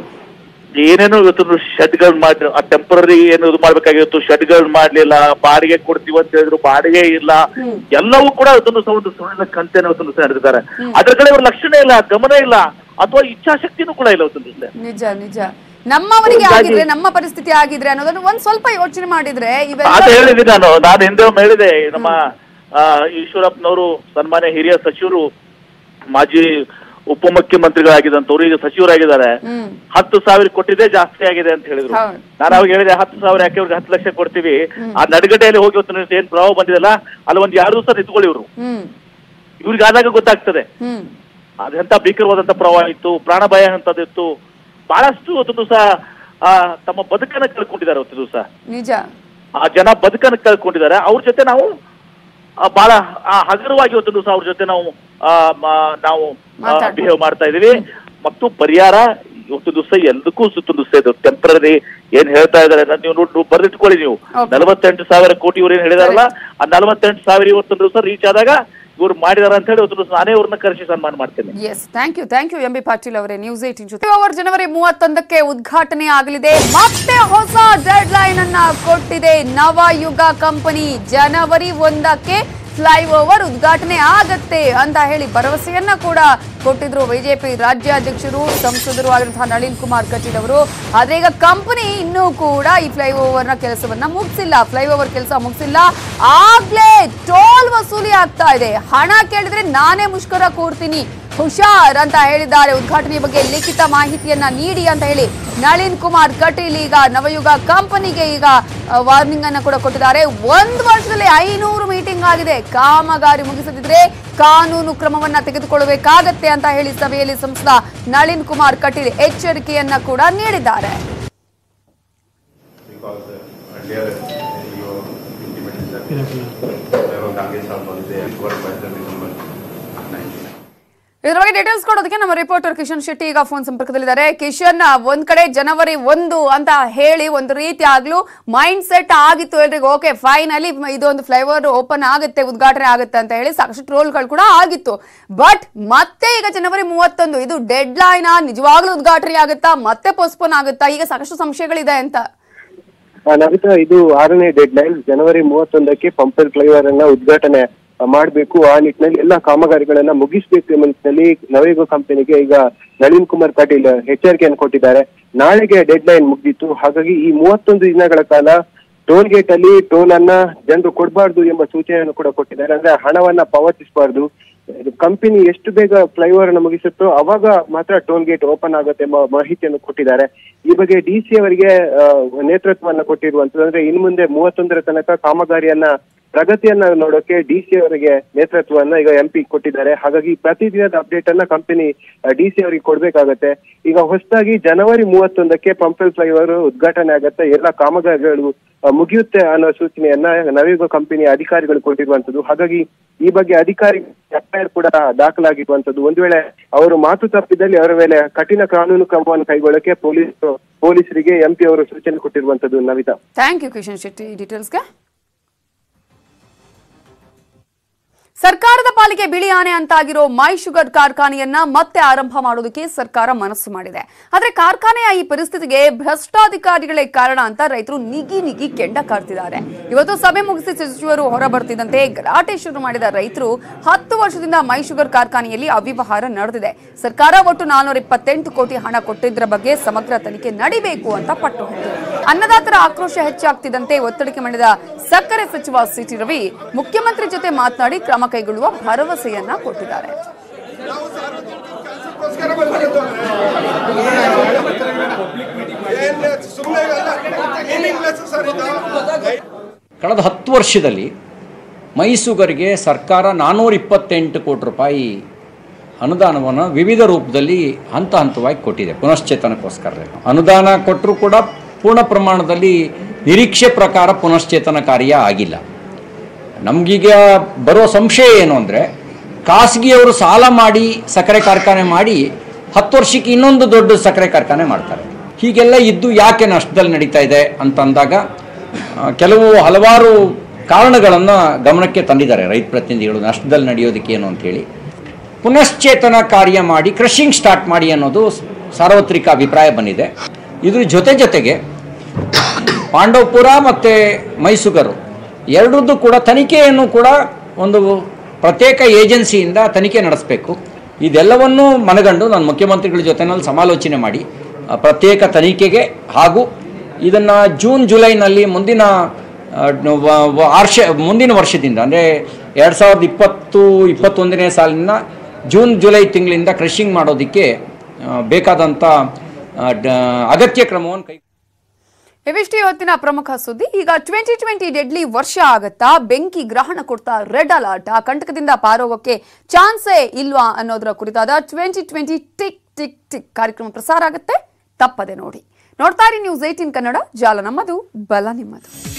ಏನೇನು ಇವತ್ತು ಶೆಡ್ಗಳು ಮಾಡಿ ಆ ಟೆಂಪರರಿ ಏನು ಇದು ಮಾಡ್ಬೇಕಾಗಿತ್ತು ಶೆಡ್ಗಳು ಮಾಡ್ಲಿಲ್ಲ ಬಾಡಿಗೆ ಕೊಡ್ತೀವಿ ಅಂತ ಹೇಳಿದ್ರು ಬಾಡಿಗೆ ಇಲ್ಲ ಎಲ್ಲವೂ ಕೂಡ ಅದನ್ನು ಸಹ ಒಂದು ಸುಳ್ಳಿನ ಕಂತೆನ ಇವತ್ತೊಂದು ಸಹ ನಡೆದಿದ್ದಾರೆ ಅದ್ರ ಕಡೆ ಇವ್ರ ಲಕ್ಷಣ ಇಲ್ಲ ಗಮನ ಇಲ್ಲ ಅಥವಾ ಇಚ್ಛಾಶಕ್ತಿನೂ ಕೂಡ ಇಲ್ಲ ಇವತ್ತೊಂದು ದಿವಸ ನಿಜ ನಿಜ ನಮ್ಮವರಿಗೆ ಹೀಗಾಗಿ- ಆಗಿದ್ರೆ ನಮ್ಮ ಪರಿಸ್ಥಿತಿ ಆಗಿದ್ರೆ ಅನ್ನೋದನ್ನ ಒಂದ್ ಸ್ವಲ್ಪ ಯೋಚನೆ ಮಾಡಿದ್ರೆ ಅದ ಇವೆಲ್ಲ ಹೇಳಿದ್ದೀನಿ ನಾನು ನಾನು ಹಿಂದೆ ಒಮ್ಮೆ ಹೇಳಿದೆ ನಮ್ಮ ಆ, ಈಶ್ವರಪ್ಪನವರು ಸನ್ಮಾನ್ಯ ಹಿರಿಯ ಸಚಿವರು ಮಾಜಿ ಉಪಮುಖ್ಯಮಂತ್ರಿಗಳಾಗಿದ್ದಂತವ್ರು ಈಗ ಸಚಿವರಾಗಿದ್ದಾರೆ ಹ್ಮ್ ಹತ್ತು ಸಾವಿರ ಕೊಟ್ಟಿದೆ ಜಾಸ್ತಿ ಆಗಿದೆ ಅಂತ ಹೇಳಿದ್ರು ಹೌದು. ನಾನು ಅವಾಗ ಹೇಳಿದೆ ಹತ್ತು ಸಾವಿರ ಯಾಕೆ ಅವ್ರಿಗೆ ಹತ್ತು ಲಕ್ಷ ಕೊಡ್ತೀವಿ ಆ ನಡುಗಡೆಯಲ್ಲಿ ಹೋಗಿ ಇವತ್ತು ನೀವು ಏನ್ ಪ್ರಭಾವ ಬಂದಿದೆಲ್ಲ ಅಲ್ಲಿ ಒಂದ್ ಎರಡು ದಿವಸ ನಿಂತ್ಕೊಳ್ಳಿ ಇವ್ರು ಹ್ಮ್ ಇವ್ರಿಗೆ ಆದಾಗ ಗೊತ್ತಾಗ್ತದೆ ಹ್ಮ್ ಅದೆಂತ ಭೀಕರವಾದಂತ ಪ್ರವಾಹ ಇತ್ತು ಪ್ರಾಣ ಭಯ ಅಂತದಿತ್ತು ಬಹಳಷ್ಟು ಇವತ್ತು ದಿವಸ ತಮ್ಮ ಬದುಕನ್ನ ಕಳ್ಕೊಂಡಿದ್ದಾರೆ ಇವತ್ತು ದಿವಸ ನಿಜ ಆ ಜನ ಬದುಕನ್ನು ಕಳ್ಕೊಂಡಿದ್ದಾರೆ ಅವ್ರ ಜೊತೆ ನಾವು ಆ, ಬಹಳ ಆ, ಹಗುರವಾಗಿ ಇವತ್ತು ದಿವಸ ಅವ್ರ ಜೊತೆ ನಾವು ಆ, ಮ- ನಾವು ಮಾತಾಡ್ಬೋದು. ಬಿಹೇವ್ ಮಾಡ್ತಾ ಇದೀವಿ ಮತ್ತು ಪರಿಹಾರ ಇವತ್ತು ದಿವಸ ಎಲ್ದಕ್ಕೂ ಸುತ್ತು ದಿವಸ ಇದು ಟೆಂಪರರಿ ಏನ್ ಹೇಳ್ತಾ ಇದಾರೆ ಅದನ್ನ ನೀವು ನೋಡಿ ಬರ್ದಿಟ್ಕೊಳ್ಳಿ ನೀವು Okay. ನಲವತ್ತೆಂಟು ಸಾವಿರ ಕೋಟಿ ಇವ್ರು ಏನ್ ಹೇಳಿದಾರಲ್ಲ ಆ ನಲವತ್ತೆಂಟು ಸಾವಿರ ಇವತ್ತು ದಿವಸ ರೀಚ್ ಆದಾಗ ಇವ್ರು ಮಾಡಿದಾರ ಅಂತ ಹೇಳಿ ಇವತ್ತು ದಿವಸ ನಾನೇ ಇವ್ರನ್ನ ಕರೆಸಿ ಸನ್ಮಾನ ಮಾಡ್ತೇನೆ yes thank you thank you M B Patil ಅವರೇ ನ್ಯೂಸ್ ಏಟಿನ್ ಜೊತೆ ಓವರ್ ಜನವರಿ ಮೂವತ್ತೊಂದಕ್ಕೆ ಉದ್ಘಾಟನೆ ಆಗಲಿದೆ ಮತ್ತೆ ಹೊಸ ಡೆಡ್ ಲೈನ್ ಅನ್ನ ಕೊಟ್ಟಿದೆ ನವಯುಗ ಕಂಪನಿ ಜನವರಿ ಒಂದಕ್ಕೆ ಫ್ಲೈಓವರ್ ಉದ್ಘಾಟನೆ ಆಗತ್ತೆ ಅಂತ ಹೇಳಿ ಭರವಸೆಯನ್ನ ಕೂಡ ಕೊಟ್ಟಿದ್ರು ಬಿಜೆಪಿ ರಾಜ್ಯಾಧ್ಯಕ್ಷರು ಸಂಸದರು ಆಗಿರುವಂತಹ ನಳಿನ್ ಕುಮಾರ್ ಕಟೀಲ್ ಅವರು ಆದ್ರೆ ಈಗ ಕಂಪನಿ ಇನ್ನೂ ಕೂಡ ಈ ಫ್ಲೈಓವರ್ ನ ಕೆಲಸವನ್ನ ಮುಗಿಸಿಲ್ಲ ಫ್ಲೈಓವರ್ ಕೆಲಸ ಮುಗಿಸಿಲ್ಲ ಆಗ್ಲೇ ಟೋಲ್ ವಸೂಲಿ ಆಗ್ತಾ ಇದೆ ಹಣ ಕೇಳಿದ್ರೆ ನಾನೇ ಮುಷ್ಕರ ಕೂರ್ತೀನಿ ಹುಷಾರ್ ಅಂತ ಹೇಳಿದ್ದಾರೆ ಉದ್ಘಾಟನೆ ಬಗ್ಗೆ ಲಿಖಿತ ಮಾಹಿತಿಯನ್ನ ನೀಡಿ ಅಂತ ಹೇಳಿ ನಳಿನ್ ಕುಮಾರ್ ಕಟೀಲ್ ಈಗ ನವಯುಗ ಕಂಪನಿಗೆ ಈಗ ವಾರ್ನಿಂಗ್ ಅನ್ನ ಕೂಡ ಕೊಟ್ಟಿದ್ದಾರೆ ಒಂದು ವರ್ಷದಲ್ಲಿ ಐನೂರು ಮೀಟಿಂಗ್ ಆಗಿದೆ ಕಾಮಗಾರಿ ಮುಗಿಸದಿದ್ರೆ ಕಾನೂನು ಕ್ರಮವನ್ನ ತೆಗೆದುಕೊಳ್ಳಬೇಕಾಗತ್ತೆ ಅಂತ ಹೇಳಿ ಸಭೆಯಲ್ಲಿ ಸಂಸದ ನಳಿನ್ ಕುಮಾರ್ ಕಟೀಲ್ ಎಚ್ಚರಿಕೆಯನ್ನ ಕೂಡ ನೀಡಿದ್ದಾರೆ because uh, earlier you implemented that there was Ganges policy required by the December 99. ಇದರ ಬಗ್ಗೆ ಡೀಟೇಲ್ಸ್ ಕೊಡೋದಕ್ಕೆ ನಮ್ಮ ರಿಪೋರ್ಟರ್ ಕಿಶನ್ ಶೆಟ್ಟಿ ಈಗ ಫೋನ್ ಸಂಪರ್ಕದಲ್ಲಿದ್ದಾರೆ ಕಿಶನ್ ಒಂದ್ ಕಡೆ ಜನವರಿ ಒಂದು ಅಂತ ಹೇಳಿ ಒಂದು ರೀತಿ ಆಗ್ಲೂ ಮೈಂಡ್ ಸೆಟ್ ಆಗಿತ್ತು ಎಲ್ರಿಗೂ ಓಕೆ ಫೈನಲಿ ಇದೊಂದು ಫ್ಲೈಓವರ್ ಓಪನ್ ಆಗುತ್ತೆ ಉದ್ಘಾಟನೆ ಆಗುತ್ತೆ ಅಂತ ಹೇಳಿ ಸಾಕಷ್ಟು ಟ್ರೋಲ್ಗಳು ಕೂಡ ಆಗಿತ್ತು ಬಟ್ ಮತ್ತೆ ಈಗ ಜನವರಿ ಮೂವತ್ತೊಂದು ಇದು ಡೆಡ್ ಲೈನ್ ನಿಜವಾಗ್ಲೂ ಉದ್ಘಾಟನೆ ಆಗುತ್ತಾ ಮತ್ತೆ ಪೋಸ್ಟ್ಪೋನ್ ಆಗುತ್ತಾ ಈಗ ಸಾಕಷ್ಟು ಸಂಶಯಗಳಿದೆ ಅಂತ ಆ, ನವಿತಾ ಇದು ಆರನೇ ಡೆಡ್ ಲೈನ್ ಜನವರಿ ಮೂವತ್ತೊಂದಕ್ಕೆ ಪಂಪಲ್ ಫ್ಲೈಓವರ್ ಅನ್ನ ಉದ್ಘಾಟನೆ ಮಾಡಬೇಕು ಆ ನಿಟ್ಟಿನಲ್ಲಿ ಎಲ್ಲ ಕಾಮಗಾರಿಗಳನ್ನ ಮುಗಿಸಬೇಕು ಎಂಬ ನಿಟ್ಟಿನಲ್ಲಿ ನವಯುಗ ಕಂಪನಿಗೆ ಈಗ ನಳಿನ್ ಕುಮಾರ್ ಕಟೀಲ್ ಎಚ್ಚರಿಕೆಯನ್ನು ಕೊಟ್ಟಿದ್ದಾರೆ ನಾಳೆಗೆ ಡೆಡ್ ಲೈನ್ ಮುಗ್ದಿತ್ತು ಹಾಗಾಗಿ ಈ ಮೂವತ್ತೊಂದು ದಿನಗಳ ಕಾಲ ಟೋಲ್ ಗೇಟ್ ಅಲ್ಲಿ ಟೋಲ್ ಅನ್ನ ಜನರು ಕೊಡಬಾರ್ದು ಎಂಬ ಸೂಚನೆಯನ್ನು ಕೂಡ ಕೊಟ್ಟಿದ್ದಾರೆ ಅಂದ್ರೆ ಹಣವನ್ನ ಪಾವತಿಸಬಾರ್ದು ಕಂಪನಿ ಎಷ್ಟು ಬೇಗ ಫ್ಲೈಓವರ್ ಅನ್ನು ಮುಗಿಸುತ್ತೋ ಅವಾಗ ಮಾತ್ರ ಟೋಲ್ ಗೇಟ್ ಓಪನ್ ಆಗುತ್ತೆ ಎಂಬ ಮಾಹಿತಿಯನ್ನು ಕೊಟ್ಟಿದ್ದಾರೆ ಈ ಬಗ್ಗೆ ಡಿ ಸಿ ಅವರಿಗೆ ಆ, ನೇತೃತ್ವವನ್ನ ಕೊಟ್ಟಿರುವಂತದ್ದು ಅಂದ್ರೆ ಇನ್ನು ಮುಂದೆ ಮೂವತ್ತೊಂದರ ತನಕ ಕಾಮಗಾರಿಯನ್ನ ಪ್ರಗತಿಯನ್ನ ನೋಡೋಕೆ ಡಿ ಸಿ ಅವರಿಗೆ ನೇತೃತ್ವವನ್ನ ಈಗ ಎಂ ಪಿ ಕೊಟ್ಟಿದ್ದಾರೆ ಹಾಗಾಗಿ ಪ್ರತಿದಿನದ ಅಪ್ಡೇಟ್ ಅನ್ನ ಕಂಪನಿ ಡಿ ಸಿ ಅವರಿಗೆ ಕೊಡ್ಬೇಕಾಗತ್ತೆ ಈಗ ಹೊಸದಾಗಿ ಜನವರಿ ಮೂವತ್ತೊಂದಕ್ಕೆ ಪಂಪಲ್ ಫ್ಲೈಓವರ್ ಉದ್ಘಾಟನೆ ಆಗತ್ತೆ ಎಲ್ಲ ಕಾಮಗಾರಿಗಳು ಆ, ಮುಗಿಯುತ್ತೆ ಅನ್ನೋ ಸೂಚನೆಯನ್ನ ನವಯುಗ ಕಂಪನಿ ಅಧಿಕಾರಿಗಳು ಕೊಟ್ಟಿರುವಂತದ್ದು ಹಾಗಾಗಿ ಈ ಬಗ್ಗೆ ಅಧಿಕಾರಿ ಎಫ್ಐಆರ್ ಕೂಡ ದಾಖಲಾಗಿರುವಂತದ್ದು ಒಂದು ವೇಳೆ ಅವರು ಮಾತು ತಪ್ಪಿದಲ್ಲಿ ಅವರ ಮೇಲೆ ಕಠಿಣ ಕಾನೂನು ಕ್ರಮವನ್ನು ಕೈಗೊಳ್ಳಕ್ಕೆ ಪೊಲೀಸ್ ಪೊಲೀಸರಿಗೆ ಎಂಪಿ ಅವರು ಸೂಚನೆ ಕೊಟ್ಟಿರುವಂತದ್ದು ನವಿತಾ ಥ್ಯಾಂಕ್ ಯು ಕಿಶನ್ ಶೆಟ್ಟಿ ಡೀಟೇಲ್ಸ್ಗೆ ಸರ್ಕಾರದ ಪಾಲಿಗೆ ಬಿಳಿ ಆನೆ ಅಂತಾಗಿರೋ ಮೈ ಶುಗರ್ ಕಾರ್ಖಾನೆಯನ್ನ ಮತ್ತೆ ಆರಂಭ ಮಾಡೋದಕ್ಕೆ ಸರ್ಕಾರ ಮನಸ್ಸು ಮಾಡಿದೆ ಆದ್ರೆ ಕಾರ್ಖಾನೆಯ ಈ ಪರಿಸ್ಥಿತಿಗೆ ಭ್ರಷ್ಟಾಧಿಕಾರಿಗಳೇ ಕಾರಣ ಅಂತ ರೈತರು ನಿಗಿ ನಿಗಿ ಕೆಂಡ ಕಾರ್ತಿದ್ದಾರೆ ಇವತ್ತು ಸಭೆ ಮುಗಿಸಿ ಸಚಿವರು ಹೊರ ಬರ್ತಿದ್ದಂತೆ ಗಲಾಟೆ ಶುರು ಮಾಡಿದ ರೈತರು ಹತ್ತು ವರ್ಷದಿಂದ ಮೈ ಶುಗರ್ ಕಾರ್ಖಾನೆಯಲ್ಲಿ ಅವ್ಯವಹಾರ ನಡೆದಿದೆ ಸರ್ಕಾರ ಒಟ್ಟು ನಾನ್ನೂರ ಇಪ್ಪತ್ತೆಂಟು ಕೋಟಿ ಹಣ ಕೊಟ್ಟಿದ್ದರ ಬಗ್ಗೆ ಸಮಗ್ರ ತನಿಖೆ ನಡಿಬೇಕು ಅಂತ ಪಟ್ಟು ಹಿಡಿದರು ಅನ್ನದಾತರ ಆಕ್ರೋಶ ಹೆಚ್ಚಾಗ್ತಿದ್ದಂತೆ ಒತ್ತಡಕ್ಕೆ ಮಾಡಿದ ಸಕ್ಕರೆ ಸಚಿವ ಸಿಟಿ ರವಿ ಮುಖ್ಯಮಂತ್ರಿ ಜೊತೆ ಮಾತನಾಡಿ ಕ್ರಮ ಕೈಗೊಳ್ಳುವ ಭರವಸೆಯನ್ನ ಕೊಟ್ಟಿದ್ದಾರೆ ಕಳೆದ ಹತ್ತು ವರ್ಷದಲ್ಲಿ ಮೈಸೂಗರಿಗೆ ಸರ್ಕಾರ ನಾನ್ನೂರ ಇಪ್ಪತ್ತೆಂಟು ಕೋಟಿ ರೂಪಾಯಿ ಅನುದಾನವನ್ನು ವಿವಿಧ ರೂಪದಲ್ಲಿ ಹಂತ ಹಂತವಾಗಿ ಕೊಟ್ಟಿದೆ ಪುನಶ್ಚೇತನಕ್ಕೋಸ್ಕರ ಅನುದಾನ ಕೊಟ್ಟರೂ ಕೂಡ ಪೂರ್ಣ ಪ್ರಮಾಣದಲ್ಲಿ ನಿರೀಕ್ಷೆ ಪ್ರಕಾರ ಪುನಶ್ಚೇತನ ಕಾರ್ಯ ಆಗಿಲ್ಲ ನಮಗೀಗ ಬರೋ ಸಂಶಯ ಏನು ಅಂದರೆ ಖಾಸಗಿಯವರು ಸಾಲ ಮಾಡಿ ಸಕ್ಕರೆ ಕಾರ್ಖಾನೆ ಮಾಡಿ ಹತ್ತು ವರ್ಷಕ್ಕೆ ಇನ್ನೊಂದು ದೊಡ್ಡ ಸಕ್ಕರೆ ಕಾರ್ಖಾನೆ ಮಾಡ್ತಾರೆ ಹೀಗೆಲ್ಲ ಇದ್ದು ಯಾಕೆ ನಷ್ಟದಲ್ಲಿ ನಡೀತಾ ಇದೆ ಅಂತ ಅಂದಾಗ ಆ, ಕೆಲವು ಹಲವಾರು ಕಾರಣಗಳನ್ನು ಗಮನಕ್ಕೆ ತಂದಿದ್ದಾರೆ ರೈತ ಪ್ರತಿನಿಧಿಗಳು ನಷ್ಟದಲ್ಲಿ ನಡೆಯೋದಕ್ಕೆ ಏನು ಅಂತೇಳಿ ಪುನಶ್ಚೇತನ ಕಾರ್ಯ ಮಾಡಿ ಕ್ರಷಿಂಗ್ ಸ್ಟಾರ್ಟ್ ಮಾಡಿ ಅನ್ನೋದು ಸಾರ್ವತ್ರಿಕ ಅಭಿಪ್ರಾಯ ಬಂದಿದೆ ಇದ್ರ ಜೊತೆ ಜೊತೆಗೆ ಪಾಂಡವಪುರ ಮತ್ತು ಮೈಸೂಗರು ಎರಡರದ್ದು ಕೂಡ ತನಿಖೆಯನ್ನು ಕೂಡ ಒಂದು ಪ್ರತ್ಯೇಕ ಏಜೆನ್ಸಿಯಿಂದ ತನಿಖೆ ನಡೆಸಬೇಕು ಇದೆಲ್ಲವನ್ನೂ ಮನಗಂಡು ನಾನು ಮುಖ್ಯಮಂತ್ರಿಗಳ ಜೊತೆನಲ್ಲಿ ಸಮಾಲೋಚನೆ ಮಾಡಿ ಆ, ಪ್ರತ್ಯೇಕ ತನಿಖೆಗೆ ಹಾಗೂ ಇದನ್ನು ಜೂನ್ ಜುಲೈನಲ್ಲಿ ಮುಂದಿನ ಆ, ವ- ವ- ವರ್ಷ ಮುಂದಿನ ವರ್ಷದಿಂದ ಅಂದರೆ ಎರಡು ಸಾವಿರದ ಇಪ್ಪತ್ತು ಇಪ್ಪತ್ತೊಂದನೇ ಸಾಲಿನ ಜೂನ್ ಜುಲೈ ತಿಂಗಳಿಂದ ಕ್ರಷಿಂಗ್ ಮಾಡೋದಕ್ಕೆ ಆ, ಬೇಕಾದಂಥ ಆ, ಡ- ಅಗತ್ಯ ಕ್ರಮವನ್ನು ಕೈ ಇವಿಷ್ಟು ಇವತ್ತಿನ ಪ್ರಮುಖ ಸುದ್ದಿ ಈಗ ಟ್ವೆಂಟಿ ಟ್ವೆಂಟಿ ಡೆಡ್ಲಿ ವರ್ಷ ಆಗತ್ತಾ ಬೆಂಕಿ ಗ್ರಹಣ ಕೊಡ್ತಾ ರೆಡ್ ಅಲರ್ಟ್ ಆ ಕಂಟಕದಿಂದ ಪಾರೋಗಕ್ಕೆ ಚಾನ್ಸೇ ಇಲ್ವಾ ಅನ್ನೋದರ ಕುರಿತಾದ twenty twenty tick tick tick ಕಾರ್ಯಕ್ರಮ ಪ್ರಸಾರ ಆಗುತ್ತೆ ತಪ್ಪದೆ ನೋಡಿ ನೋಡ್ತಾ ಇರಿ ನ್ಯೂಸ್ ಏಟೀನ್ ಕನ್ನಡ ಜಾಲ ನಮ್ಮದು ಬಲ ನಿಮ್ಮದು